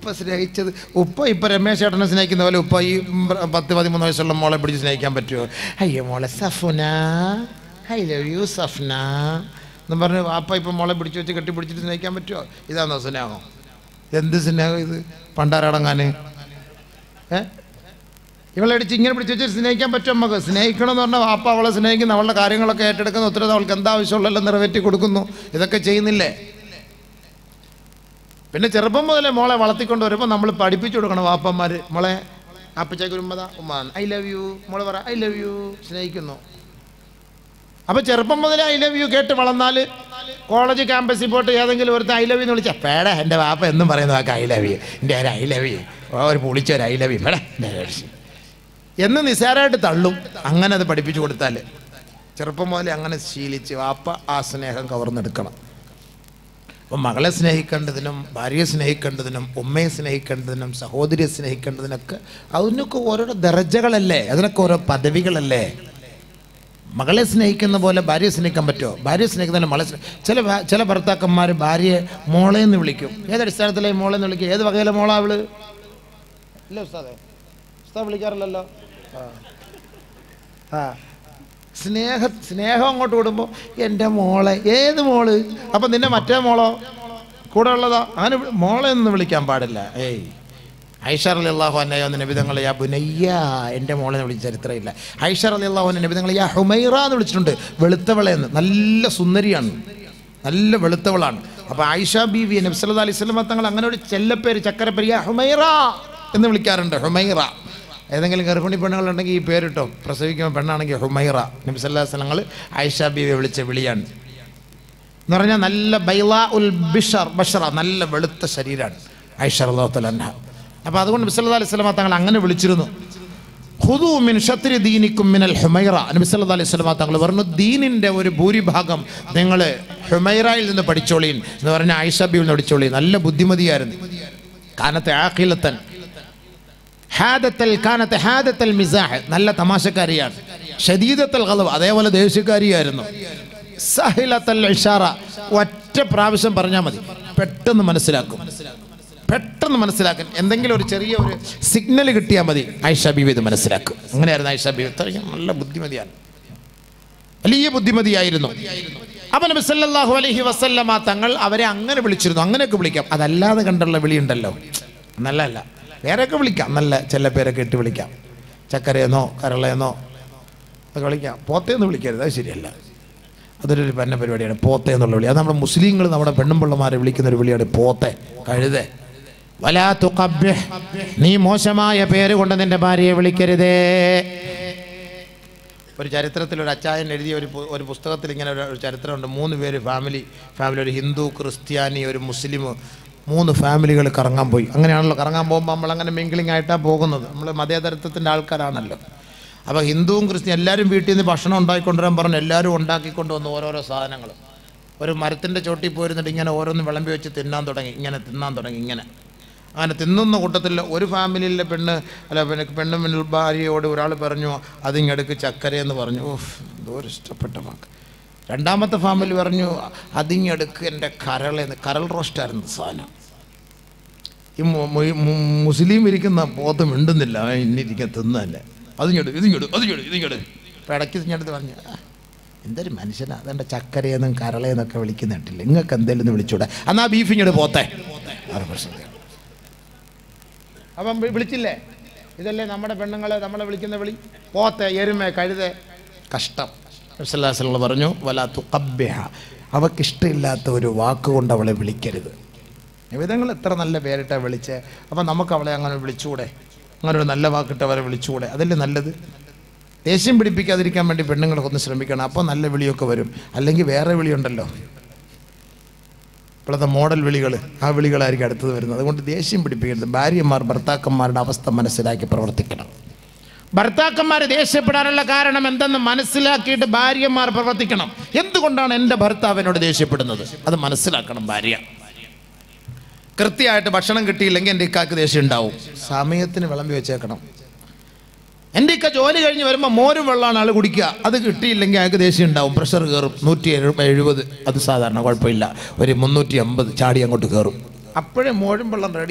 ഉപ്പ സ്നേഹിച്ചത് ഉപ്പ ഇപ്പം രമേശ് ചേട്ടനെ സ്നേഹിക്കുന്ന പോലെ ഉപ്പ ഈ ഉം, പത്ത് പതിമൂന്ന് വയസ്സുള്ള മോളെ പിടിച്ച് സ്നേഹിക്കാൻ പറ്റുമോ അയ്യോ മോളെ Safuna I love you Safna എന്നും പറഞ്ഞ് വാപ്പ ഇപ്പം മോളെ പിടിച്ച് വെച്ച് കെട്ടിപ്പിടിച്ചിട്ട് സ്നേഹിക്കാൻ പറ്റുമോ ഇതാണോ സ്നേഹം എന്ത് സ്നേഹം ഇത് പണ്ടാരടങ്ങാൻ ഏ ഇവളെ അടിച്ച് ഇങ്ങനെ പിടിച്ച് വെച്ച് സ്നേഹിക്കാൻ പറ്റും നമുക്ക് സ്നേഹിക്കണം എന്ന് പറഞ്ഞാൽ വാപ്പ അവളെ സ്നേഹിക്കുന്നു അവളുടെ കാര്യങ്ങളൊക്കെ ഏറ്റെടുക്കുന്ന ഉത്തരവ് അവൾക്ക് എന്താ ആവശ്യമുള്ളല്ലോ നിറവേറ്റി കൊടുക്കുന്നു ഇതൊക്കെ ചെയ്യുന്നില്ലേ പിന്നെ ചെറുപ്പം മുതലേ മോളെ വളർത്തിക്കൊണ്ട് വരുമ്പോൾ നമ്മൾ പഠിപ്പിച്ചു കൊടുക്കണം വാപ്പന്മാർ മോളെ അപ്പച്ചേക്ക് ഉമ്മത ഉമ്മ ഐ ലവ് യു മോളെ പറ ഐ ലവ് യു സ്നേഹിക്കുന്നു അപ്പോൾ ചെറുപ്പം മുതലേ ഐ ലവ് യു കേട്ട് വളർന്നാൽ കോളേജ് ക്യാമ്പസിൽ പോയിട്ട് ഏതെങ്കിലും ഒരുത്ത ഐ ലവ് യു എന്ന് വിളിച്ചാൽ പേട എൻ്റെ വാപ്പ എന്നും പറയുന്ന വാക്ക് ഐ ലവ് യു എൻ്റെ ഒരു ഐ ലവ് യു ഒരു പൊളിച്ചൊരു ഐ ലവ് യു പേട എന്ന് നിസ്സാരമായിട്ട് തള്ളും അങ്ങനെ അത് പഠിപ്പിച്ചു കൊടുത്താൽ ചെറുപ്പം മുതലേ അങ്ങനെ ശീലിച്ച് വാപ്പ ആ സ്നേഹം കവർന്നെടുക്കണം അപ്പം മകളെ സ്നേഹിക്കേണ്ടതിനും ഭാര്യയെ സ്നേഹിക്കേണ്ടതിനും ഉമ്മയെ സ്നേഹിക്കേണ്ടതിനും സഹോദരിയെ സ്നേഹിക്കേണ്ടതിനൊക്കെ അതിനൊക്കെ ഓരോ ദർജകളല്ലേ അതിനൊക്കെ ഓരോ പദവികളല്ലേ മകളെ സ്നേഹിക്കുന്ന പോലെ ഭാര്യയെ സ്നേഹിക്കാൻ പറ്റുമോ ഭാര്യയെ സ്നേഹിക്കുന്ന മകളെ സ്നേ- ചില ഭാ- ചില ഭർത്താക്കന്മാർ ഭാര്യയെ മോളെ എന്ന് വിളിക്കും ഏതടിസ്ഥാനത്തിലെ മോളെ എന്ന് വിളിക്കും ഏത് വകയിലെ മോളാ അവള് ഇല്ല ഉസ്താദേ ഉസ്താദ് വിളിക്കാറില്ലല്ലോ ആ ആ സ്നേഹ സ്നേഹം അങ്ങോട്ട് വിടുമ്പോൾ എൻ്റെ മോളെ ഏത് മോള് അപ്പം നിന്നെ മറ്റേ മോളോ കൂടെ ഉള്ളതാ അങ്ങനെ വി- മോളെ എന്ന് വിളിക്കാൻ പാടില്ല ഏയ് ഐഷർ അലി അള്ളാഹു അന്നയോ നിബിതങ്ങൾ യാ ബുനയ്യ എൻ്റെ മോളെ എന്ന് വിളിച്ച ചരിത്രമില്ല ഐഷർ അലി അള്ളാഹു നിബിതങ്ങൾ യാ ഹുമൈറ എന്ന് വിളിച്ചിട്ടുണ്ട് വെളുത്തവളെ എന്ന് നല്ല സുന്ദരിയാണ് നല്ല വെളുത്തവളാണ് അപ്പോൾ ആയിഷ ബീവി നബ്സല്ലാ അലൈഹി സ്വലമ തങ്ങൾ അങ്ങനെ ഒരു ചെല്ലപ്പേര് ചക്കരപ്പേര് യാ ഹുമൈറ എന്ന് വിളിക്കാറുണ്ട് ഹുമൈറ ഏതെങ്കിലും ഗർഭിണി പെണ്ണുങ്ങളുണ്ടെങ്കിൽ ഈ പേരിട്ടോ പ്രസവിക്കുമ്പോൾ പെണ്ണാണെങ്കിൽ ഹുമൈറ നബ്സല്ലാ സ്ഥലങ്ങൾ ആയിഷ ബീവിയെ വിളിച്ച വിളിയാണ് എന്ന് പറഞ്ഞാൽ നല്ല ബൈല ഉൽ ബിഷർ ബഷറ നല്ല വെളുത്ത ശരീരമാണ് ഐഷർ അള്ളാഹുത്തലൻഹ അപ്പോൾ അതുകൊണ്ട് നബിസല്ലാ അലൈഹി സ്വലമ തങ്ങൾ അങ്ങനെ വിളിച്ചിരുന്നു ഹുദു മിൻ ഷത്രി ദീനിക്കും മിനൽ ഹുമൈറ നബി സല്ലല്ലാഹു അലൈഹി വസല്ലം തങ്ങൾ പറഞ്ഞു ദീനിൻ്റെ ഒരു ഭൂരിഭാഗം നിങ്ങൾ ഹുമൈറയിൽ നിന്ന് പഠിച്ചോളീൻ എന്ന് പറഞ്ഞ ആയിഷബിയിൽ നിന്ന് പഠിച്ചോളീൻ നല്ല ബുദ്ധിമതിയായിരുന്നു കാനത്തെ ആഖിലത്തൻ ഹാദത്തൽ കാനത്തെ ഹാദത്തൽ മിസാഹ് നല്ല തമാശക്കാരിയാണ് ഷദീദത്തൽ ഖലവ് അതേപോലെ ദേഷ്യക്കാരിയായിരുന്നു സഹിലത്തൽ ഇഷാറ ഒറ്റ പ്രാവശ്യം പറഞ്ഞാൽ മതി പെട്ടെന്ന് മനസ്സിലാക്കും പെട്ടെന്ന് മനസ്സിലാക്കാൻ എന്തെങ്കിലും ഒരു ചെറിയ ഒരു സിഗ്നൽ കിട്ടിയാൽ മതി ആയിഷ ബീവി ഇത് മനസ്സിലാക്കും അങ്ങനെയായിരുന്നു ആയിഷ ബീവി ഇത്രയും നല്ല ബുദ്ധിമതിയാണ് വലിയ ബുദ്ധിമതിയായിരുന്നു അവൻ നബി സല്ലല്ലാഹു അലൈഹി വസല്ലമ തങ്ങൾ അവരെ അങ്ങനെ വിളിച്ചിരുന്നു അങ്ങനെയൊക്കെ വിളിക്കാം അതല്ലാതെ കണ്ടുള്ള വിളിയുണ്ടല്ലോ നല്ലല്ല വേറെയൊക്കെ വിളിക്കാം നല്ല ചില പേരൊക്കെ ഇട്ട് വിളിക്കാം ചക്കരയെന്നോ കരളയെന്നോ ഒക്കെ വിളിക്കാം പോത്തേന്ന് വിളിക്കരുത് അത് ശരിയല്ല അതൊരു പന്ന പരിപാടിയാണ് പോത്തെ എന്നുള്ള വിളി അത് നമ്മുടെ മുസ്ലിങ്ങൾ നമ്മുടെ പെണ്ണും പിള്ളമാരെ വിളിക്കുന്ന ഒരു വിളിയാണ് പോത്തെ കഴുതേ വലാ തുഖബ്ബിഹ്. നീ മോശമായ പേര് കൊണ്ട് നിന്റെ ഭാര്യയെ വിളിക്കരുതേ ഒരു ചരിത്രത്തിൽ ഒരു അച്ചായൻ എഴുതിയ ഒരു പു- ഒരു പുസ്തകത്തിൽ ഇങ്ങനെ ഒരു ഒരു ചരിത്രമുണ്ട് മൂന്ന് പേര് ഫാമിലി ഫാമിലി ഒരു ഹിന്ദു ക്രിസ്ത്യാനി ഒരു മുസ്ലിം മൂന്ന് ഫാമിലികൾ കറങ്ങാൻ പോയി അങ്ങനെയാണല്ലോ കറങ്ങാൻ പോകുമ്പോൾ നമ്മൾ അങ്ങനെ മിങ്കിളിങ് ആയിട്ടാണ് പോകുന്നത് നമ്മൾ മതേതരത്വത്തിൻ്റെ ആൾക്കാരാണല്ലോ അപ്പോൾ ഹിന്ദുവും ക്രിസ്ത്യൻ എല്ലാവരും വീട്ടിൽ നിന്ന് ഭക്ഷണം ഉണ്ടാക്കിക്കൊണ്ടുവരാൻ പറഞ്ഞു എല്ലാവരും ഉണ്ടാക്കിക്കൊണ്ട് വന്നു ഓരോരോ സാധനങ്ങൾ ഒരു മരത്തിൻ്റെ ചോട്ടിൽ പോയിരുന്നിട്ട് ഇങ്ങനെ ഓരോന്ന് വിളമ്പി വെച്ച് തിന്നാൻ തുടങ്ങി ഇങ്ങനെ തിന്നാൻ തുടങ്ങി ഇങ്ങനെ അങ്ങനെ തിന്നുന്ന കൂട്ടത്തിൽ ഒരു ഫാമിലിയിലെ പെണ്ണ് അല്ല പിന്നെ പെണ്ണ് മുന്നിൽ ഭാര്യയോട് ഒരാൾ പറഞ്ഞു അതിങ്ങടുക്ക് ചക്കരയെന്ന് പറഞ്ഞു ഓഹ് എന്തോ ഒരു ഇഷ്ടപ്പെട്ട വാക്ക് രണ്ടാമത്തെ ഫാമിലി പറഞ്ഞു അതിങ്ങടുക്ക് എൻ്റെ കരളെന്ന് കരൾ റോസ്റ്റായിരുന്നു സാധനം ഈ മു- മു- മു- മുസ്ലിം ഇരിക്കുന്ന പോത്ത് മിണ്ടുന്നില്ല അവൻ ഇന്നിരിക്കാൻ തിന്നല്ലേ അതിങ്ങോട്ട് ഇതിങ്ങോട്ട് അതിങ്ങോട്ട് ഇതിങ്ങോട്ട് ഇപ്പം ഇടയ്ക്ക് ഇതിങ്ങോട്ട് പറഞ്ഞു "ആ, എന്തൊരു മനുഷ്യനാ അതെൻ്റെ ചക്കരയെന്നും കരളയെന്നൊക്കെ വിളിക്കുന്നിട്ടില്ല നിങ്ങൾക്ക് എന്തെങ്കിലും ഒന്ന് വിളിച്ചൂടെ എന്നാ ബീഫ് ഇങ്ങോട്ട് പോത്തെ ആറ് പ്രശ്നം അപ്പം വി- വിളിച്ചില്ലേ ഇതല്ലേ നമ്മുടെ പെണ്ണുങ്ങളെ നമ്മളെ വിളിക്കുന്ന വിളി പോത്തെ എരുമ കഴുത കഷ്ടം നബിസല്ലാസ്ലങ്ങൾ പറഞ്ഞു വല തുക്കബ്യഹ അവക്കിഷ്ടമില്ലാത്ത ഒരു വാക്കുകൊണ്ട് അവളെ വിളിക്കരുത് നിമിതങ്ങൾ എത്ര നല്ല പേരിട്ടാ വിളിച്ചേ അപ്പം നമുക്ക് അവളെ അങ്ങനെ വിളിച്ചുകൂടെ അങ്ങനെ ഒരു നല്ല വാക്കിട്ട് അവരെ വിളിച്ചുകൂടെ അതല്ലേ നല്ലത് ദേഷ്യം പിടിപ്പിക്കാതിരിക്കാൻ വേണ്ടി പെണ്ണുങ്ങളൊക്കെ ഒന്ന് ശ്രമിക്കണം അപ്പോൾ നല്ല വിളിയൊക്കെ വരും അല്ലെങ്കിൽ വേറെ വിളിയുണ്ടല്ലോ ഇപ്പോഴത്തെ മോഡൽ വിളികൾ ആ വിളികളായിരിക്കും അടുത്തത് വരുന്നത് അതുകൊണ്ട് ദേഷ്യം പിടിപ്പിക്കരുത് ഭാര്യമാർ ഭർത്താക്കന്മാരുടെ അവസ്ഥ മനസ്സിലാക്കി പ്രവർത്തിക്കണം ഭർത്താക്കന്മാർ ദേഷ്യപ്പെടാനുള്ള കാരണം എന്തെന്ന് മനസ്സിലാക്കിയിട്ട് ഭാര്യമാർ പ്രവർത്തിക്കണം എന്തുകൊണ്ടാണ് എൻ്റെ ഭർത്താവ് എന്നോട് ദേഷ്യപ്പെടുന്നത് അത് മനസ്സിലാക്കണം ഭാര്യ കൃത്യമായിട്ട് ഭക്ഷണം കിട്ടിയില്ലെങ്കിൽ എൻ്റെ ഇക്കാക്ക് ദേഷ്യം ഉണ്ടാവും സമയത്തിന് വിളമ്പി വെച്ചേക്കണം എൻ്റെ ഇക്ക ജോലി കഴിഞ്ഞ് വരുമ്പോൾ മോരും വെള്ളമാണ് ആൾ കുടിക്കുക അത് കിട്ടിയില്ലെങ്കിൽ അയാൾക്ക് ദേഷ്യം ഉണ്ടാവും പ്രഷർ കയറും നൂറ്റി എഴു- എഴുപത് അത് സാധാരണ കുഴപ്പമില്ല ഒരു മുന്നൂറ്റി അമ്പത് ചാടി അങ്ങോട്ട് കയറും അപ്പോഴേ മോരും വെള്ളം റെഡി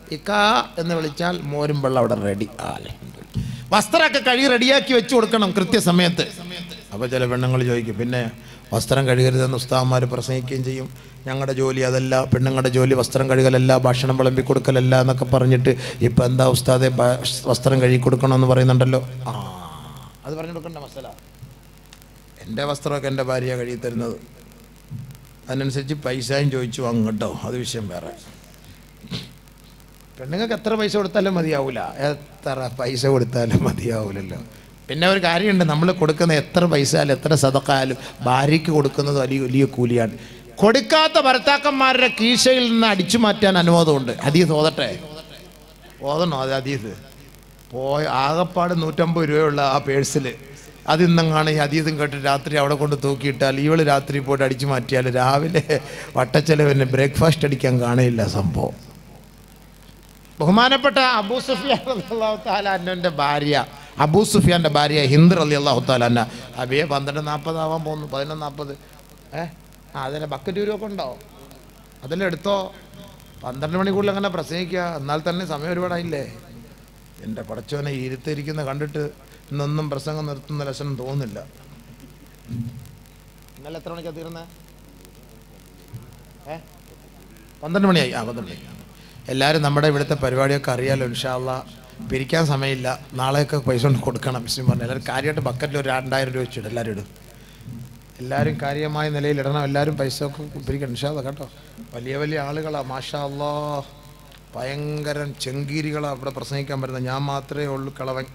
ഇക്കാ എന്ന് വിളിച്ചാൽ മോരും വെള്ളം അവിടെ റെഡി വസ്ത്രമൊക്കെ കഴുകി റെഡിയാക്കി വെച്ച് കൊടുക്കണം കൃത്യസമയത്ത് അപ്പോൾ ചില പെണ്ണുങ്ങൾ ചോദിക്കും പിന്നെ വസ്ത്രം കഴുകരുതെന്ന് ഉസ്താവന്മാർ പ്രസംഗിക്കുകയും ചെയ്യും ഞങ്ങളുടെ ജോലി അതല്ല പെണ്ണുങ്ങളുടെ ജോലി വസ്ത്രം കഴുകലല്ല ഭക്ഷണം വിളമ്പി കൊടുക്കലല്ല എന്നൊക്കെ പറഞ്ഞിട്ട് ഇപ്പം എന്താ ഉസ്താദെ ഭ- വസ്ത്രം കഴുകി കൊടുക്കണമെന്ന് പറയുന്നുണ്ടല്ലോ ആ അത് പറഞ്ഞു കൊടുക്കണ്ട മസല എൻ്റെ വസ്ത്രമൊക്കെ എൻ്റെ ഭാര്യ കഴുകി തരുന്നത് അതിനനുസരിച്ച് പൈസയും ചോദിച്ചു വാങ്ങും കേട്ടോ അത് വിഷയം വേറെ പെണ്ണുങ്ങൾക്ക് എത്ര പൈസ കൊടുത്താലും മതിയാവില്ല എത്ര പൈസ കൊടുത്താലും മതിയാവില്ലല്ലോ പിന്നെ ഒരു കാര്യമുണ്ട് നമ്മൾ കൊടുക്കുന്ന എത്ര പൈസ ആയാലും എത്ര സതക്കായാലും ഭാര്യയ്ക്ക് കൊടുക്കുന്നത് വലിയ വലിയ കൂലിയാണ് കൊടുക്കാത്ത ഭർത്താക്കന്മാരുടെ കീശയിൽ നിന്ന് അടിച്ചു മാറ്റാൻ അനുവാദമുണ്ട് അതീത് ഓതട്ടെ ഓതണോ അത് അതീത് പോയ ആകപ്പാട് നൂറ്റമ്പത് രൂപയുള്ള ആ പേഴ്സിൽ അതിന്നെങ്ങാണ് ഈ അതീതം കേട്ട് രാത്രി അവിടെ കൊണ്ട് തൂക്കിയിട്ടാൽ ഇവള് രാത്രി പോയിട്ട് അടിച്ചു മാറ്റിയാൽ രാവിലെ വട്ടച്ചെലവിന് ബ്രേക്ക്ഫാസ്റ്റ് അടിക്കാൻ കാണില്ല സംഭവം ബഹുമാനപ്പെട്ട അബൂ സുഫിയാൻ അള്ളാഹു താലാൻ്റെ ഭാര്യ അബൂ സുഫിയാൻ്റെ ഭാര്യ ഹിന്ദ് അലി അള്ളാഹു താലാന്ന അബിയെ പന്ത്രണ്ട് നാൽപ്പതാവാൻ പോകുന്നു പതിനൊന്ന് നാൽപ്പത് ഏ ആ അതിൻ്റെ ബക്കറ്റ് രൂപ ഒക്കെ ഉണ്ടോ അതെല്ലാം എടുത്തോ പന്ത്രണ്ട് മണിക്കൂറിൽ അങ്ങനെ പ്രസംഗിക്കുക എന്നാൽ തന്നെ സമയം ഒരുപാടായില്ലേ എൻ്റെ പടച്ചോനെ ഈ ഇരുത്തിരിക്കുന്ന കണ്ടിട്ട് ഇന്നൊന്നും പ്രസംഗം നിർത്തുന്ന ലക്ഷണം തോന്നുന്നില്ല ഇന്നലെ എത്ര മണിക്കാണ് തീർന്നത് ഏ പന്ത്രണ്ട് മണിയായി ആ പന്ത്രണ്ട് മണി എല്ലാവരും നമ്മുടെ ഇവിടുത്തെ പരിപാടിയൊക്കെ അറിയാലോ ഇൻഷാല്ല പിരിക്കാൻ സമയമില്ല നാളെയൊക്കെ പൈസ കൊണ്ട് കൊടുക്കണം മിസ്ലിം പറഞ്ഞു എല്ലാവരും കാര്യമായിട്ട് ബക്കറ്റിൽ ഒരു രണ്ടായിരം രൂപ വെച്ചിട്ട് എല്ലാവരും ഇടും എല്ലാവരും കാര്യമായ നിലയിൽ ഇടണം എല്ലാവരും പൈസ ഒക്കെ പിരിക്കണം ഇൻഷാല്ല കേട്ടോ വലിയ വലിയ ആളുകളാണ് മാഷാ അല്ലാ ഭയങ്കരം ചെങ്കീരികളാണ് അവിടെ പ്രസംഗിക്കാൻ പറ്റുന്നത് ഞാൻ മാത്രമേ ഉള്ളൂ കളവൻ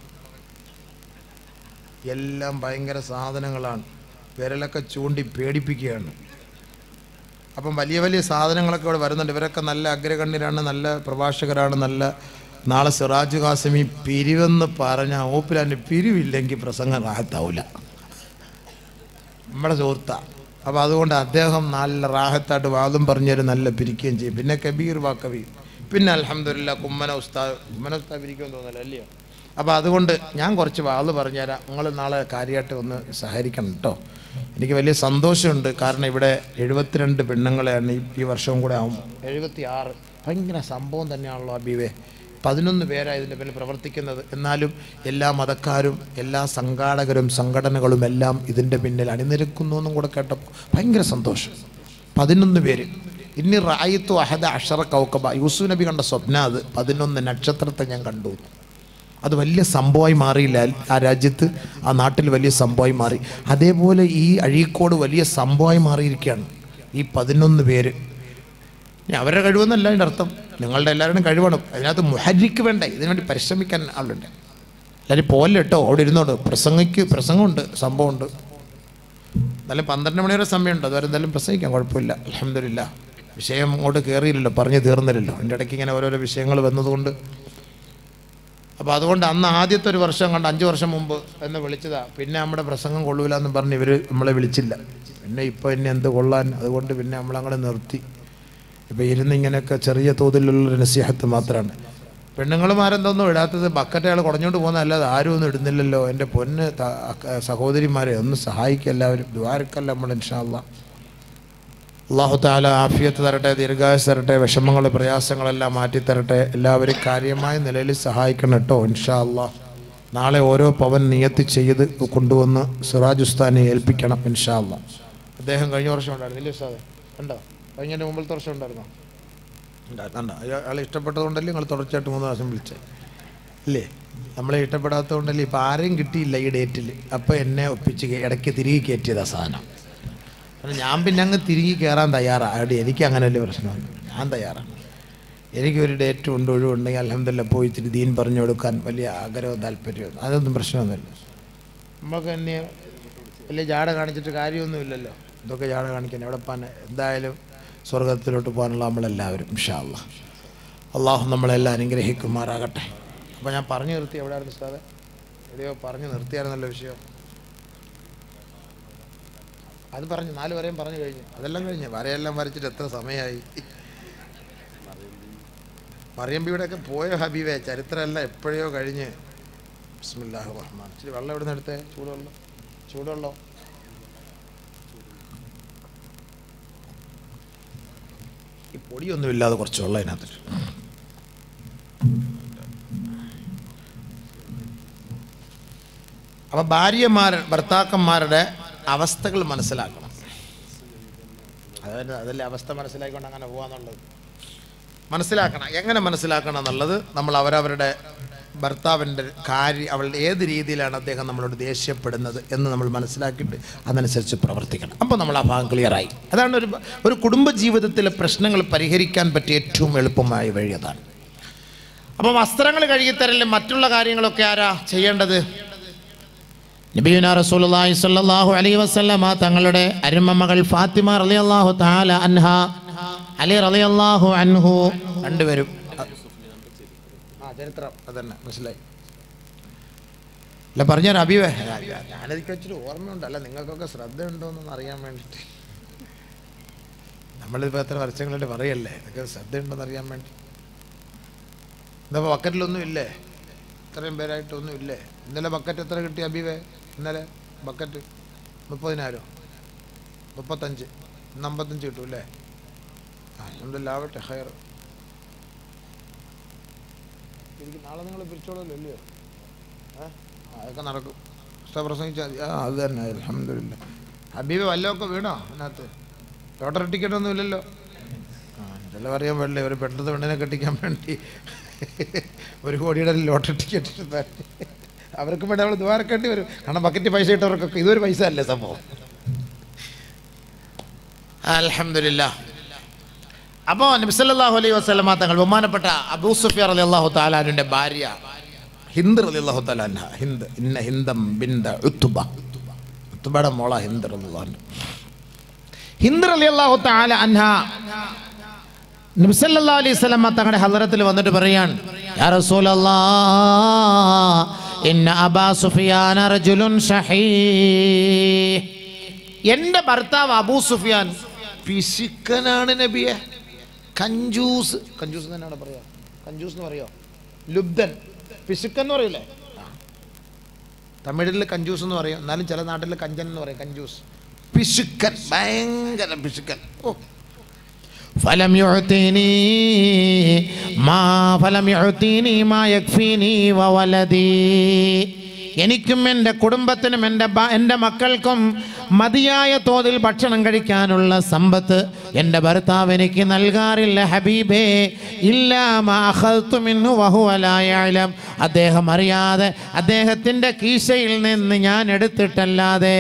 എല്ലാം ഭയങ്കര സാധനങ്ങളാണ് വിരലൊക്കെ ചൂണ്ടി പേടിപ്പിക്കുകയാണ് അപ്പം വലിയ വലിയ സാധനങ്ങളൊക്കെ ഇവിടെ വരുന്നുണ്ട് ഇവരൊക്കെ നല്ല അഗ്രഗണ്യരാണ് നല്ല പ്രഭാഷകരാണ് നല്ല നാളെ സിറാജ് ഖാസിമി പിരിവെന്ന് പറഞ്ഞ ഓപ്പിലാൻ്റെ പിരിവില്ലെങ്കിൽ പ്രസംഗം റാഹത്താവില്ല നമ്മുടെ സുഹൃത്താണ് അപ്പോൾ അതുകൊണ്ട് അദ്ദേഹം നല്ല റാഹത്തായിട്ട് വാദം പറഞ്ഞൊരു നല്ല പിരിക്കുകയും ചെയ്യും പിന്നെ കബീർ വാ കബീർ പിന്നെ അലഹമില്ല കുമ്മന ഉസ്താദ് കുമ്മന ഉസ്താദ് പിരിക്കുമെന്ന് തോന്നുന്നില്ല അല്ലയോ അപ്പോൾ അതുകൊണ്ട് ഞാൻ കുറച്ച് വാത് പറഞ്ഞുതരാം നിങ്ങൾ നാളെ കാര്യമായിട്ട് ഒന്ന് സഹകരിക്കണം കേട്ടോ എനിക്ക് വലിയ സന്തോഷമുണ്ട് കാരണം ഇവിടെ എഴുപത്തിരണ്ട് പെണ്ണുങ്ങളെയാണ് ഈ ഈ വർഷവും കൂടെ ആവും എഴുപത്തി ആറ് ഭയങ്കര സംഭവം തന്നെയാണല്ലോ അബീവേ പതിനൊന്ന് പേരാണ് ഇതിൻ്റെ പേരിൽ പ്രവർത്തിക്കുന്നത് എന്നാലും എല്ലാ മതക്കാരും എല്ലാ സംഘാടകരും സംഘടനകളും എല്ലാം ഇതിൻ്റെ പിന്നിൽ അണിനിരക്കുന്നു എന്നും കൂടെ കേട്ടപ്പോൾ ഭയങ്കര സന്തോഷം പതിനൊന്ന് പേര് ഇനി റായിത്തു അഹദ അഷറ കൗക്കബ യൂസുഫ് നബി കണ്ട സ്വപ്ന അത് പതിനൊന്ന് നക്ഷത്രത്തെ ഞാൻ കണ്ടു അത് വലിയ സംഭവമായി മാറിയില്ല ആ രാജ്യത്ത് ആ നാട്ടിൽ വലിയ സംഭവമായി മാറി അതേപോലെ ഈ അഴീക്കോട് വലിയ സംഭവമായി മാറിയിരിക്കുകയാണ് ഈ പതിനൊന്ന് പേര് ഇനി അവരുടെ കഴിവെന്നല്ല അതിൻ്റെ അർത്ഥം നിങ്ങളുടെ എല്ലാവരുടെയും കഴിവാണ് അതിനകത്ത് മുഹരിക്ക് വേണ്ട ഇതിനുവേണ്ടി പരിശ്രമിക്കാൻ ആളുണ്ട് എല്ലാവരും പോലെ കേട്ടോ അവിടെ ഇരുന്നോട്ട് പ്രസംഗിക്ക് പ്രസംഗമുണ്ട് സംഭവമുണ്ട് എന്നാലും പന്ത്രണ്ട് മണി വരെ സമയമുണ്ട് അതുവരെ എന്തായാലും പ്രസംഗിക്കാം കുഴപ്പമില്ല അലഹമില്ല വിഷയം അങ്ങോട്ട് കയറിയില്ലല്ലോ പറഞ്ഞു തീർന്നില്ലല്ലോ എൻ്റെ ഇടയ്ക്ക് ഇങ്ങനെ ഓരോരോ വിഷയങ്ങൾ വന്നതുകൊണ്ട് അപ്പോൾ അതുകൊണ്ട് അന്ന് ആദ്യത്തെ ഒരു വർഷം കണ്ട് അഞ്ച് വർഷം മുമ്പ് എന്ന് വിളിച്ചതാ പിന്നെ നമ്മുടെ പ്രസംഗം കൊള്ളൂല എന്ന് പറഞ്ഞ് ഇവർ നമ്മളെ വിളിച്ചില്ല പിന്നെ ഇപ്പോൾ എന്നെ എന്ത് കൊള്ളാൻ അതുകൊണ്ട് പിന്നെ നമ്മളങ്ങനെ നിർത്തി ഇപ്പോൾ ഇരുന്ന് ഇങ്ങനെയൊക്കെ ചെറിയ തോതിലുള്ളൊരു നസീഹത്ത് മാത്രമാണ് പെണ്ണുങ്ങളുമാരെന്തൊന്നും ഇടാത്തത് ബക്കറ്റയാൾ കുടഞ്ഞോണ്ട് പോകുന്ന അല്ലാതെ ആരും ഒന്നും ഇടുന്നില്ലല്ലോ എൻ്റെ പൊന്ന് ത- അക്ക- സഹോദരിമാരെ ഒന്ന് സഹായിക്കുക എല്ലാവരും ദ്വാരക്കല്ല നമ്മൾ ഇൻഷാല്ല അള്ളാഹു താല ആഫിയത്ത് തരട്ടെ ദീർഘായുസ് തരട്ടെ വിഷമങ്ങൾ പ്രയാസങ്ങളെല്ലാം മാറ്റിത്തരട്ടെ എല്ലാവരും കാര്യമായ നിലയിൽ സഹായിക്കണം കേട്ടോ ഇൻഷാ അള്ളാഹ് നാളെ ഓരോ പവൻ നിയത്തി ചെയ്ത് കൊണ്ടുവന്ന് സിറാജ് ഉസ്താനെ ഏൽപ്പിക്കണം ഇൻഷാ അള്ളാഹ് അദ്ദേഹം കഴിഞ്ഞ വർഷം ഉണ്ടായിരുന്നു ഇല്ലേ ഉസ്താദെ ഉണ്ടോ കഴിഞ്ഞതിൻ്റെ മുമ്പിലത്തെ വർഷം ഉണ്ടായിരുന്നോ ഉണ്ടായിരുന്നുണ്ടോ അയാൾ ഇഷ്ടപ്പെട്ടതുകൊണ്ടല്ലേ നിങ്ങൾ തുടർച്ചയായിട്ട് മൂന്ന് പ്രാവശ്യം വിളിച്ചേ ഇല്ലേ നമ്മളെ ഇഷ്ടപ്പെടാത്തതുകൊണ്ടല്ലേ ഇപ്പം ആരെയും കിട്ടിയില്ല ഈ ഡേറ്റിൽ അപ്പോൾ എന്നെ ഒപ്പിച്ച് കേ- ഇടയ്ക്ക് തിരികെ കയറ്റിയതാ സാധനം കാരണം ഞാൻ പിന്നെ അങ്ങ് തിരികെ കയറാൻ തയ്യാറാണ് അതുകൊണ്ട് എനിക്ക് അങ്ങനെ വലിയ പ്രശ്നമൊന്നും ഞാൻ തയ്യാറാണ് എനിക്കൊരു ഡേറ്റ് കൊണ്ട് ഒഴിവുണ്ടെങ്കിൽ അലഹമില്ല പോയി ഇത്തിരി ദീൻ പറഞ്ഞു കൊടുക്കാൻ വലിയ ആഗ്രഹവും താല്പര്യവും അതൊന്നും പ്രശ്നമൊന്നുമില്ല നമ്മൾക്ക് തന്നെ വലിയ ജാട കാണിച്ചിട്ട് കാര്യമൊന്നുമില്ലല്ലോ ഇതൊക്കെ ജാട കാണിക്കാൻ എവിടെ പോകാൻ എന്തായാലും സ്വർഗത്തിലോട്ട് പോകാനുള്ള നമ്മളെല്ലാവരും ഇൻഷാല്ല അള്ളാഹു നമ്മളെല്ലാം അനുഗ്രഹിക്കുമാറാകട്ടെ അപ്പോൾ ഞാൻ പറഞ്ഞു നിർത്തി എവിടെയായിരുന്നു സാറേ എവിടെയോ പറഞ്ഞു നിർത്തിയായിരുന്നല്ലോ വിഷയം അത് പറഞ്ഞു നാല് വരെയും പറഞ്ഞു കഴിഞ്ഞു അതെല്ലാം കഴിഞ്ഞു വരയെല്ലാം വരച്ചിട്ട് എത്ര സമയമായി മറിയമ്പിയുടെ ഒക്കെ പോയ ഹബീബേ ചരിത്രമെല്ലാം എപ്പോഴയോ കഴിഞ്ഞ് ബിസ്മില്ലാഹ് റഹ്മാൻ ഇച്ചിരി വെള്ളം എവിടെ നിന്ന് എടുത്തേ ചൂടുവെള്ളം ചൂടുവെള്ളം ഈ പൊടിയൊന്നും ഇല്ലാതെ കുറച്ച് വെള്ളം അതിനകത്ത് അപ്പം ഭാര്യമാർ ഭർത്താക്കന്മാരുടെ അവസ്ഥകൾ മനസ്സിലാക്കണം അതായത് അതല്ലേ അവസ്ഥ മനസ്സിലാക്കിക്കൊണ്ട് അങ്ങനെ പോകാന്നുള്ളത് മനസ്സിലാക്കണം എങ്ങനെ മനസ്സിലാക്കണം എന്നുള്ളത് നമ്മൾ അവരവരുടെ ഭർത്താവിൻ്റെ കാര്യം അവൾ ഏത് രീതിയിലാണ് അദ്ദേഹം നമ്മളോട് ദേഷ്യപ്പെടുന്നത് എന്ന് നമ്മൾ മനസ്സിലാക്കിയിട്ട് അതനുസരിച്ച് പ്രവർത്തിക്കണം അപ്പോൾ നമ്മൾ ആ ഭാഗം ക്ലിയറായി അതാണ് ഒരു ഒരു കുടുംബ ജീവിതത്തിലെ പ്രശ്നങ്ങൾ പരിഹരിക്കാൻ പറ്റിയ ഏറ്റവും എളുപ്പമായ വഴി അതാണ് അപ്പോൾ വസ്ത്രങ്ങൾ കഴുകിത്തരലും മറ്റുള്ള കാര്യങ്ങളൊക്കെ ആരാ ചെയ്യേണ്ടത് നബിയുന റസൂലുള്ളാഹി സ്വല്ലല്ലാഹു അലൈഹി വസല്ലമ തങ്ങളുടെ അരുമമകൾ ഫാത്തിമ റളിയല്ലാഹു തആല അൻഹ അലി റളിയല്ലാഹു അൻഹു രണ്ടുപേരും ആ ചരിത്രം അതന്നെ മനസ്സിലായി അല്ല പറഞ്ഞാൽ അബിവേ ഞാനതിക്ക് വെച്ചിട്ട് ഓർമ്മയുണ്ട് അല്ല നിങ്ങൾക്കൊക്കെ ശ്രദ്ധ ഉണ്ടോ എന്നൊന്ന് അറിയാൻ വേണ്ടിയിട്ട് നമ്മളിപ്പോൾ എത്ര വർഷങ്ങളായിട്ട് പറയല്ലേ ഇതൊക്കെ ശ്രദ്ധ ഉണ്ടോന്ന് അറിയാൻ വേണ്ടി എന്താ ബക്കറ്റിലൊന്നും ഇല്ലേ ഇത്രയും പേരായിട്ടൊന്നും ഇല്ലേ ഇന്നലെ ബക്കറ്റ് എത്ര കിട്ടി അബീവേ ഇന്നലെ ബക്കറ്റ് മുപ്പതിനായിരം മുപ്പത്തഞ്ച് ഇന്ന് അമ്പത്തഞ്ച് കിട്ടും അല്ലേ അലഹമില്ലാവട്ടെ ഹയർ ശരിക്കും നാളെ നിങ്ങൾ പിരിച്ചോളല്ലോ അല്ലയോ ഏ ആ, അതൊക്കെ നടക്കും ഉസ്താദ് പ്രസംഗിച്ചാൽ മതി. ആ അത് തന്നെ അലഹമില്ല ഹബീബ് വല്ലതൊക്കെ വീണോ അതിനകത്ത് ലോട്ടറി ടിക്കറ്റ് ഒന്നും ഇല്ലല്ലോ ആ ചില അറിയാൻ പാടില്ല ഒരു പെട്ടെന്ന് പെണ്ണിനെ കെട്ടിക്കാൻ വേണ്ടി ഒരു കോടിയുടെ ലോട്ടറി ടിക്കറ്റ് എടുത്താൽ അവർക്കും വേണ്ടി നമ്മൾ ദ്വാരക്കേണ്ടി വരും കാരണം ബക്കറ്റ് പൈസ ഇട്ടവർക്കൊക്കെ ഇതൊരു പൈസ അല്ലേ സംഭവം അലഹമില്ല അപ്പോൾ നബിസല്ലാഹു അലൈഹി വസ്ലമ തങ്ങൾ ബഹുമാനപ്പെട്ട അബൂ സുഫിയർ അലി അള്ളാഹു താലാനുൻ്റെ ഭാര്യ ഹിന്ദ് അലി അള്ളാഹു താലാൻഹ ഹിന്ദ് ഇന്ന ഹിന്ദം ബിന്ദ ഉത്തുബ ഉത്തുബയുടെ മോള ഹിന്ദ് അള്ളാഹു ഹിന്ദ് അലി അള്ളാഹു താല അൻഹ നബിസല്ലാ അലൈഹി സ്വലമ തങ്ങളുടെ ഹലറത്തിൽ വന്നിട്ട് പറയാൻ യാ റസൂലല്ലാ ഇന്ന അബാ സുഫിയാൻ റജുലുൻ ഷഹീഹ് എൻ്റെ ഭർത്താവ് അബൂ സുഫിയാൻ പിശുക്കനാണ് നബിയെ കഞ്ചൂസ് കഞ്ചൂസ് തന്നെയാണ് പറയാ കഞ്ചൂസ് എന്ന് പറയോ ലുബ്ധൻ പിശുക്കൻ എന്ന് പറയില്ലേ ആ. തമിഴിൽ കഞ്ചൂസ് എന്ന് പറയും എന്നാലും ചില നാട്ടിൽ കഞ്ചൻ എന്ന് പറയും കഞ്ചൂസ് പിശുക്കൻ ഭയങ്കര പിശുക്കൻ ഓ ഫലം യുഅ്തിനി മാ ഫലം യുഅ്തിനി മാ യക്ഫീനി വവലദി എനിക്കും എൻ്റെ കുടുംബത്തിനും എൻ്റെ ബ- എൻ്റെ മക്കൾക്കും മതിയായ തോതിൽ ഭക്ഷണം കഴിക്കാനുള്ള സമ്പത്ത് എൻ്റെ ഭർത്താവ് എനിക്ക് നൽകാറില്ല ഹബീബേ ഇല്ല മാ അഖദ്തു മിൻഹു വഹുവ ലാ യഅലം അദ്ദേഹം അറിയാതെ അദ്ദേഹത്തിൻ്റെ കീശയിൽ നിന്ന് ഞാൻ എടുത്തിട്ടല്ലാതെ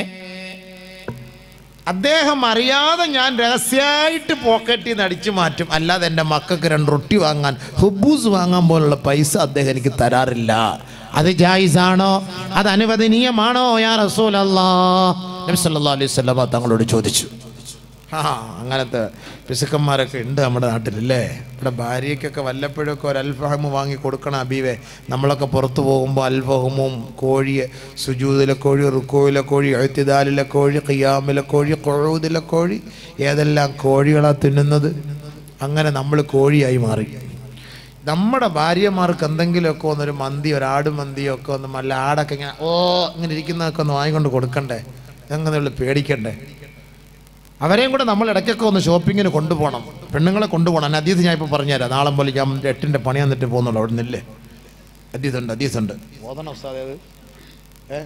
അദ്ദേഹം അറിയാതെ ഞാൻ രഹസ്യമായിട്ട് പോക്കറ്റിൽ നിന്ന് അടിച്ചു മാറ്റും അല്ലാതെ എൻ്റെ മക്കൾക്ക് രണ്ട് റൊട്ടി വാങ്ങാൻ ഹുബൂസ് വാങ്ങാൻ പോലുള്ള പൈസ അദ്ദേഹം എനിക്ക് തരാറില്ല അത് ജായിസാണോ അത് അനുവദനീയമാണോ യാ റസൂൽ നബി സല്ലല്ലാഹു അലൈഹി വസല്ലമ തങ്ങളോട് ചോദിച്ചു ആ അങ്ങനത്തെ പിശുക്കന്മാരൊക്കെ ഉണ്ട് നമ്മുടെ നാട്ടിലല്ലേ ഇവിടെ ഭാര്യയ്ക്കൊക്കെ വല്ലപ്പോഴൊക്കെ ഒരു അൽഫഹമ് വാങ്ങി കൊടുക്കണം അബീവെ നമ്മളൊക്കെ പുറത്തു പോകുമ്പോൾ അൽഫഹമും കോഴി സുജൂദിലെ കോഴി റുക്കോയിലെ കോഴി എഴുത്തിദാലിലെ കോഴി ഖിയാമിലെ കോഴി കൊഴൂദിലെ കോഴി ഏതെല്ലാം കോഴികളാണ് തിന്നുന്നത് അങ്ങനെ നമ്മൾ കോഴിയായി മാറി നമ്മുടെ ഭാര്യമാർക്ക് എന്തെങ്കിലുമൊക്കെ ഒന്നൊരു മന്തി ഒരാട് മന്തിയോ ഒക്കെ ഒന്ന് നല്ല ആടൊക്കെ ഇങ്ങനെ ഓ ഇങ്ങനെ ഇരിക്കുന്നതൊക്കെ ഒന്ന് വാങ്ങിക്കൊണ്ട് കൊടുക്കണ്ടേ അങ്ങനെയുള്ള പേടിക്കണ്ടേ അവരെയും കൂടെ നമ്മൾ ഇടയ്ക്കൊക്കെ ഒന്ന് ഷോപ്പിങ്ങിന് കൊണ്ടുപോകണം പെണ്ണുങ്ങളെ കൊണ്ടുപോകണം അതീത് ഞാൻ ഇപ്പോൾ പറഞ്ഞുതരാം നാളെ പോലെ ഞാൻ എട്ടിൻ്റെ പണി വന്നിട്ട് പോകുന്നുള്ളൂ അവിടെ നിന്നില്ലേ അതീതുണ്ട് അതീതുണ്ട് ഓതണം ഉസ്താദേ അത് ഏ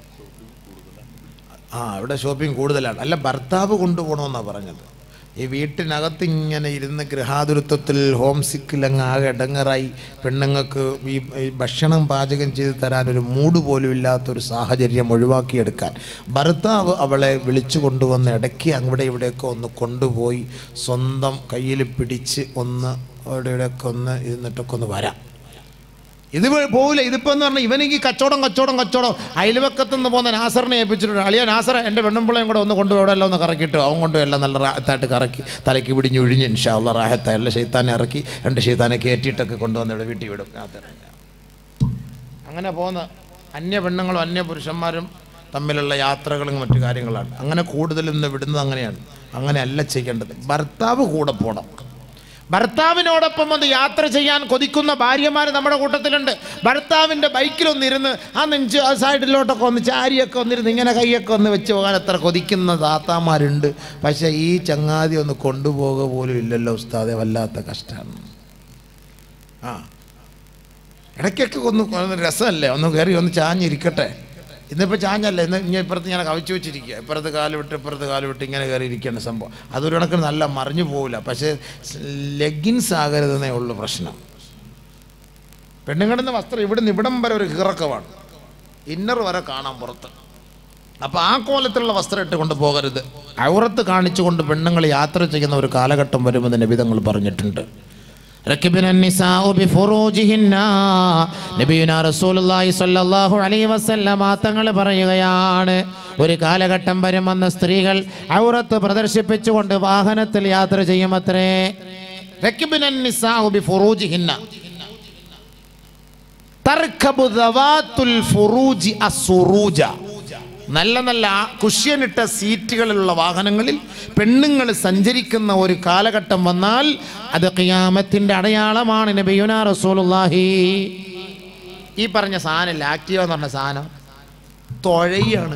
ആ ഇവിടെ ഷോപ്പിംഗ് കൂടുതലാണ് അല്ല ഭർത്താവ് കൊണ്ടുപോകണമെന്നാണ് പറഞ്ഞത് ഈ വീട്ടിനകത്ത് ഇങ്ങനെ ഇരുന്ന് ഗൃഹാതുരത്വത്തിൽ ഹോം സിക്കിൽ അങ്ങ് ആകെ ഇടങ്ങറായി പെണ്ണുങ്ങൾക്ക് ഈ ഈ ഭക്ഷണം പാചകം ചെയ്ത് തരാൻ ഒരു മൂഡ് പോലും ഇല്ലാത്തൊരു സാഹചര്യം ഒഴിവാക്കിയെടുക്കാൻ ഭർത്താവ് അവളെ വിളിച്ചു കൊണ്ടുവന്ന് ഇടയ്ക്ക് അവിടെ ഇവിടെയൊക്കെ ഒന്ന് കൊണ്ടുപോയി സ്വന്തം കയ്യിൽ പിടിച്ച് ഒന്ന് അവിടെ ഇവിടെയൊക്കെ ഒന്ന് ഇരുന്നിട്ടൊക്കെ ഒന്ന് വരാം ഇത് വ- പോവില്ല ഇതിപ്പോ എന്ന് പറഞ്ഞാൽ ഇവനെങ്കിൽ കച്ചവടം കച്ചവടം കച്ചവടം അയൽവക്കത്ത് നിന്ന് പോകുന്ന നാസറിനെ ഏൽപ്പിച്ചിട്ടുണ്ട് അളിയ നാസർ എൻ്റെ പെണ്ണുമ്പിളയും കൂടെ ഒന്ന് കൊണ്ടുപോയി അവിടെ എല്ലാം ഒന്ന് കറക്കിയിട്ട് അവൻ കൊണ്ട് എല്ലാം നല്ല റാഹത്തായിട്ട് കറക്കി തലയ്ക്ക് പിടിഞ്ഞ് ഒഴിഞ്ഞ് ഇൻഷാള്ള റാഹത്തായി എല്ലാ ഷെയ്ത്താനെ ഇറക്കി രണ്ട് ഷെയ്ത്താനെ കയറ്റിയിട്ടൊക്കെ കൊണ്ടുവന്ന് ഇവിടെ വീട്ടിൽ വിടും അതിറങ്ങി. അങ്ങനെ പോകുന്ന അന്യ പെണ്ണുങ്ങളും അന്യ പുരുഷന്മാരും തമ്മിലുള്ള യാത്രകളും മറ്റു കാര്യങ്ങളാണ് അങ്ങനെ കൂടുതലും ഇന്ന് വിടുന്നത് അങ്ങനെയാണ് അങ്ങനെയല്ല ചെയ്യേണ്ടത് ഭർത്താവ് കൂടെ പോകണം ഭർത്താവിനോടൊപ്പം ഒന്ന് യാത്ര ചെയ്യാൻ കൊതിക്കുന്ന ഭാര്യമാർ നമ്മുടെ കൂട്ടത്തിലുണ്ട് ഭർത്താവിൻ്റെ ബൈക്കിലൊന്നിരുന്ന് ആ നെഞ്ച് ആ സൈഡിലോട്ടൊക്കെ ഒന്ന് ചാരിയൊക്കെ ഒന്നിരുന്ന് ഇങ്ങനെ കൈയൊക്കെ ഒന്ന് വെച്ച് പോകാൻ എത്ര കൊതിക്കുന്ന താത്താമാരുണ്ട് പക്ഷേ ഈ ചങ്ങാതി ഒന്ന് കൊണ്ടുപോകുക പോലും ഇല്ലല്ലോ ഉസ്താദെ വല്ലാത്ത കഷ്ടമാണ് ആ ഇടയ്ക്കൊക്കെ ഒന്ന് ഒന്ന് രസമല്ലേ ഒന്ന് കയറി ഒന്ന് ചാഞ്ഞിരിക്കട്ടെ ഇന്നിപ്പോൾ ചാഞ്ഞല്ല ഇന്ന് ഇങ്ങനെ ഇപ്പുറത്ത് ഞാൻ കവിച്ചു വെച്ചിരിക്കുക ഇപ്പുറത്ത് കാല് വിട്ട് ഇപ്പുറത്ത് കാല് വിട്ട് ഇങ്ങനെ കയറി ഇരിക്കുകയാണ് സംഭവം അതൊരു കണക്കിന് നല്ല മറിഞ്ഞു പോവില്ല പക്ഷേ ലെഗിൻസ് ആകരുതെന്നേ ഉള്ളൂ പ്രശ്നം പെണ്ണുങ്ങളുടെ വസ്ത്രം ഇവിടുന്ന് ഇവിടം വരെ ഒരു ഇറക്കമാണ് ഇന്നർ വരെ കാണാൻ പുറത്ത് അപ്പോൾ ആ കോലത്തിലുള്ള വസ്ത്രം ഇട്ടുകൊണ്ട് പോകരുത് ഔറത്ത് കാണിച്ചുകൊണ്ട് പെണ്ണുങ്ങൾ യാത്ര ചെയ്യുന്ന ഒരു കാലഘട്ടം വരുമെന്ന് നബിതങ്ങൾ പറഞ്ഞിട്ടുണ്ട് ركبنا النساء بفروجهن നബിയുനാ റസൂലുള്ളാഹി സ്വല്ലല്ലാഹു അലൈഹി വസല്ലമ തങ്ങൾ പറയുകയാണ് ഒരു കാലഘട്ടം വരുമെന്ന് സ്ത്രീകൾ ഔറത്ത് പ്രദർശിപ്പിച്ചുകൊണ്ട് വാഹനത്തിൽ യാത്ര ചെയ്യുമത്രേ ركبنا النساء بفروجهن തർക്കബു ദവാത്തുൽ ഫുറൂജി അസുറൂജ നല്ല നല്ല കുഷ്യനിട്ട സീറ്റുകളിലുള്ള വാഹനങ്ങളിൽ പെണ്ണുങ്ങൾ സഞ്ചരിക്കുന്ന ഒരു കാലഘട്ടം വന്നാൽ അത് ഖിയാമത്തിന്റെ അടയാളമാണ് നബിയുന റസൂലുള്ളാഹി ഈ പറഞ്ഞ സാധനം ആക്റ്റീവ എന്ന് പറഞ്ഞ സാധനം തുഴയാണ്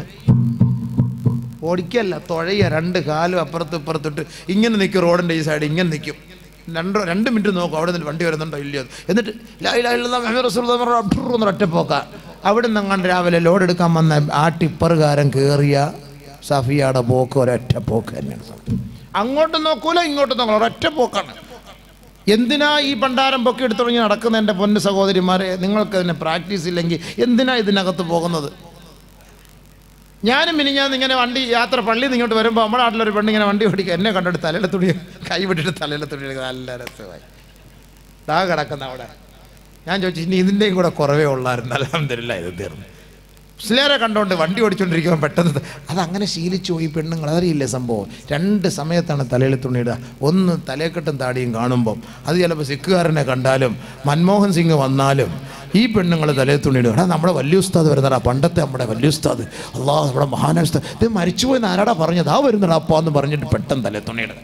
ഓടിക്കല്ല തുഴയ രണ്ട് കാലും അപ്പുറത്തും ഇപ്പുറത്തിട്ട് ഇങ്ങനെ നിൽക്കും റോഡിൻ്റെ ഈ സൈഡ് ഇങ്ങനെ നിൽക്കും രണ്ട് രണ്ട് മിനിറ്റ് നോക്കും അവിടെ നിന്ന് വണ്ടി വരുന്നുണ്ടോ ഇല്ലയോ എന്ന്. എന്നിട്ട് ലാ ഇലാഹ ഇല്ലല്ലാഹ് മുഹമ്മദ് റസൂലുള്ളാഹി എന്ന് പറഞ്ഞ് അബ്ബുർ എന്നൊരു ഒറ്റപ്പോക്ക അവിടെ നിന്ന് അങ്ങാണ്ട് രാവിലെ ലോഡ് എടുക്കാൻ വന്ന ആ ടിപ്പറുകാരൻ കയറിയ സഫിയയുടെ പോക്ക് ഒരൊറ്റ പോക്ക് തന്നെയാണ് സംഭവം. അങ്ങോട്ടും നോക്കൂല ഇങ്ങോട്ടും നോക്കൂല ഒരൊറ്റ പോക്കാണ് എന്തിനാ ഈ പണ്ടാരം പൊക്കി എടുത്തു തുടങ്ങി നടക്കുന്ന എൻ്റെ പൊന്നു സഹോദരിമാരെ നിങ്ങൾക്ക് അതിന് പ്രാക്ടീസ് ഇല്ലെങ്കിൽ എന്തിനാ ഇതിനകത്ത് പോകുന്നത് ഞാനും ഇനി ഞാൻ ഇങ്ങനെ വണ്ടി യാത്ര പള്ളിയിൽ നിന്ന് ഇങ്ങോട്ട് വരുമ്പോൾ നമ്മുടെ നാട്ടിലൊരു പെണ്ണ് ഇങ്ങനെ വണ്ടി ഓടിക്കുക എന്നെ കണ്ടിട്ട് തലയിലെ തുണി കൈ വിട്ടിട്ട് തലയിലെ തുണി എടുക്കുക നല്ല രസമായി ദാ കിടക്കുന്ന അവിടെ ഞാൻ ചോദിച്ചു ഇനി ഇതിൻ്റെയും കൂടെ കുറവേ ഉള്ളായിരുന്നു അലഹമില്ല ഇത് തീർന്നു മുസ്ലിയാരെ കണ്ടുകൊണ്ട് വണ്ടി ഓടിച്ചുകൊണ്ടിരിക്കുമ്പോൾ പെട്ടെന്ന് അതങ്ങനെ ശീലിച്ചു പോയി പെണ്ണുങ്ങൾ അതറിയില്ലേ സംഭവം രണ്ട് സമയത്താണ് തലയിൽ തുണിയിടുക ഒന്ന് തലയെക്കെട്ടും താടിയും കാണുമ്പം അത് ചിലപ്പോൾ സിഖുകാരനെ കണ്ടാലും മൻമോഹൻ സിംഗ് വന്നാലും ഈ പെണ്ണുങ്ങൾ തലയിൽ തുണിയിടുക എടാ നമ്മുടെ വലിയ ഉസ്താദ് വരുന്നടാ പണ്ടത്തെ നമ്മുടെ വലിയ ഉസ്താദ് അള്ളാഹ് നമ്മുടെ മഹാന ഉസ്താദ് ഇത് മരിച്ചുപോയെന്ന് ആരാടാ പറഞ്ഞത് ആ വരുന്നടാ അപ്പാ എന്ന് പറഞ്ഞിട്ട് പെട്ടെന്ന് തലയിൽ തുണിയിടുക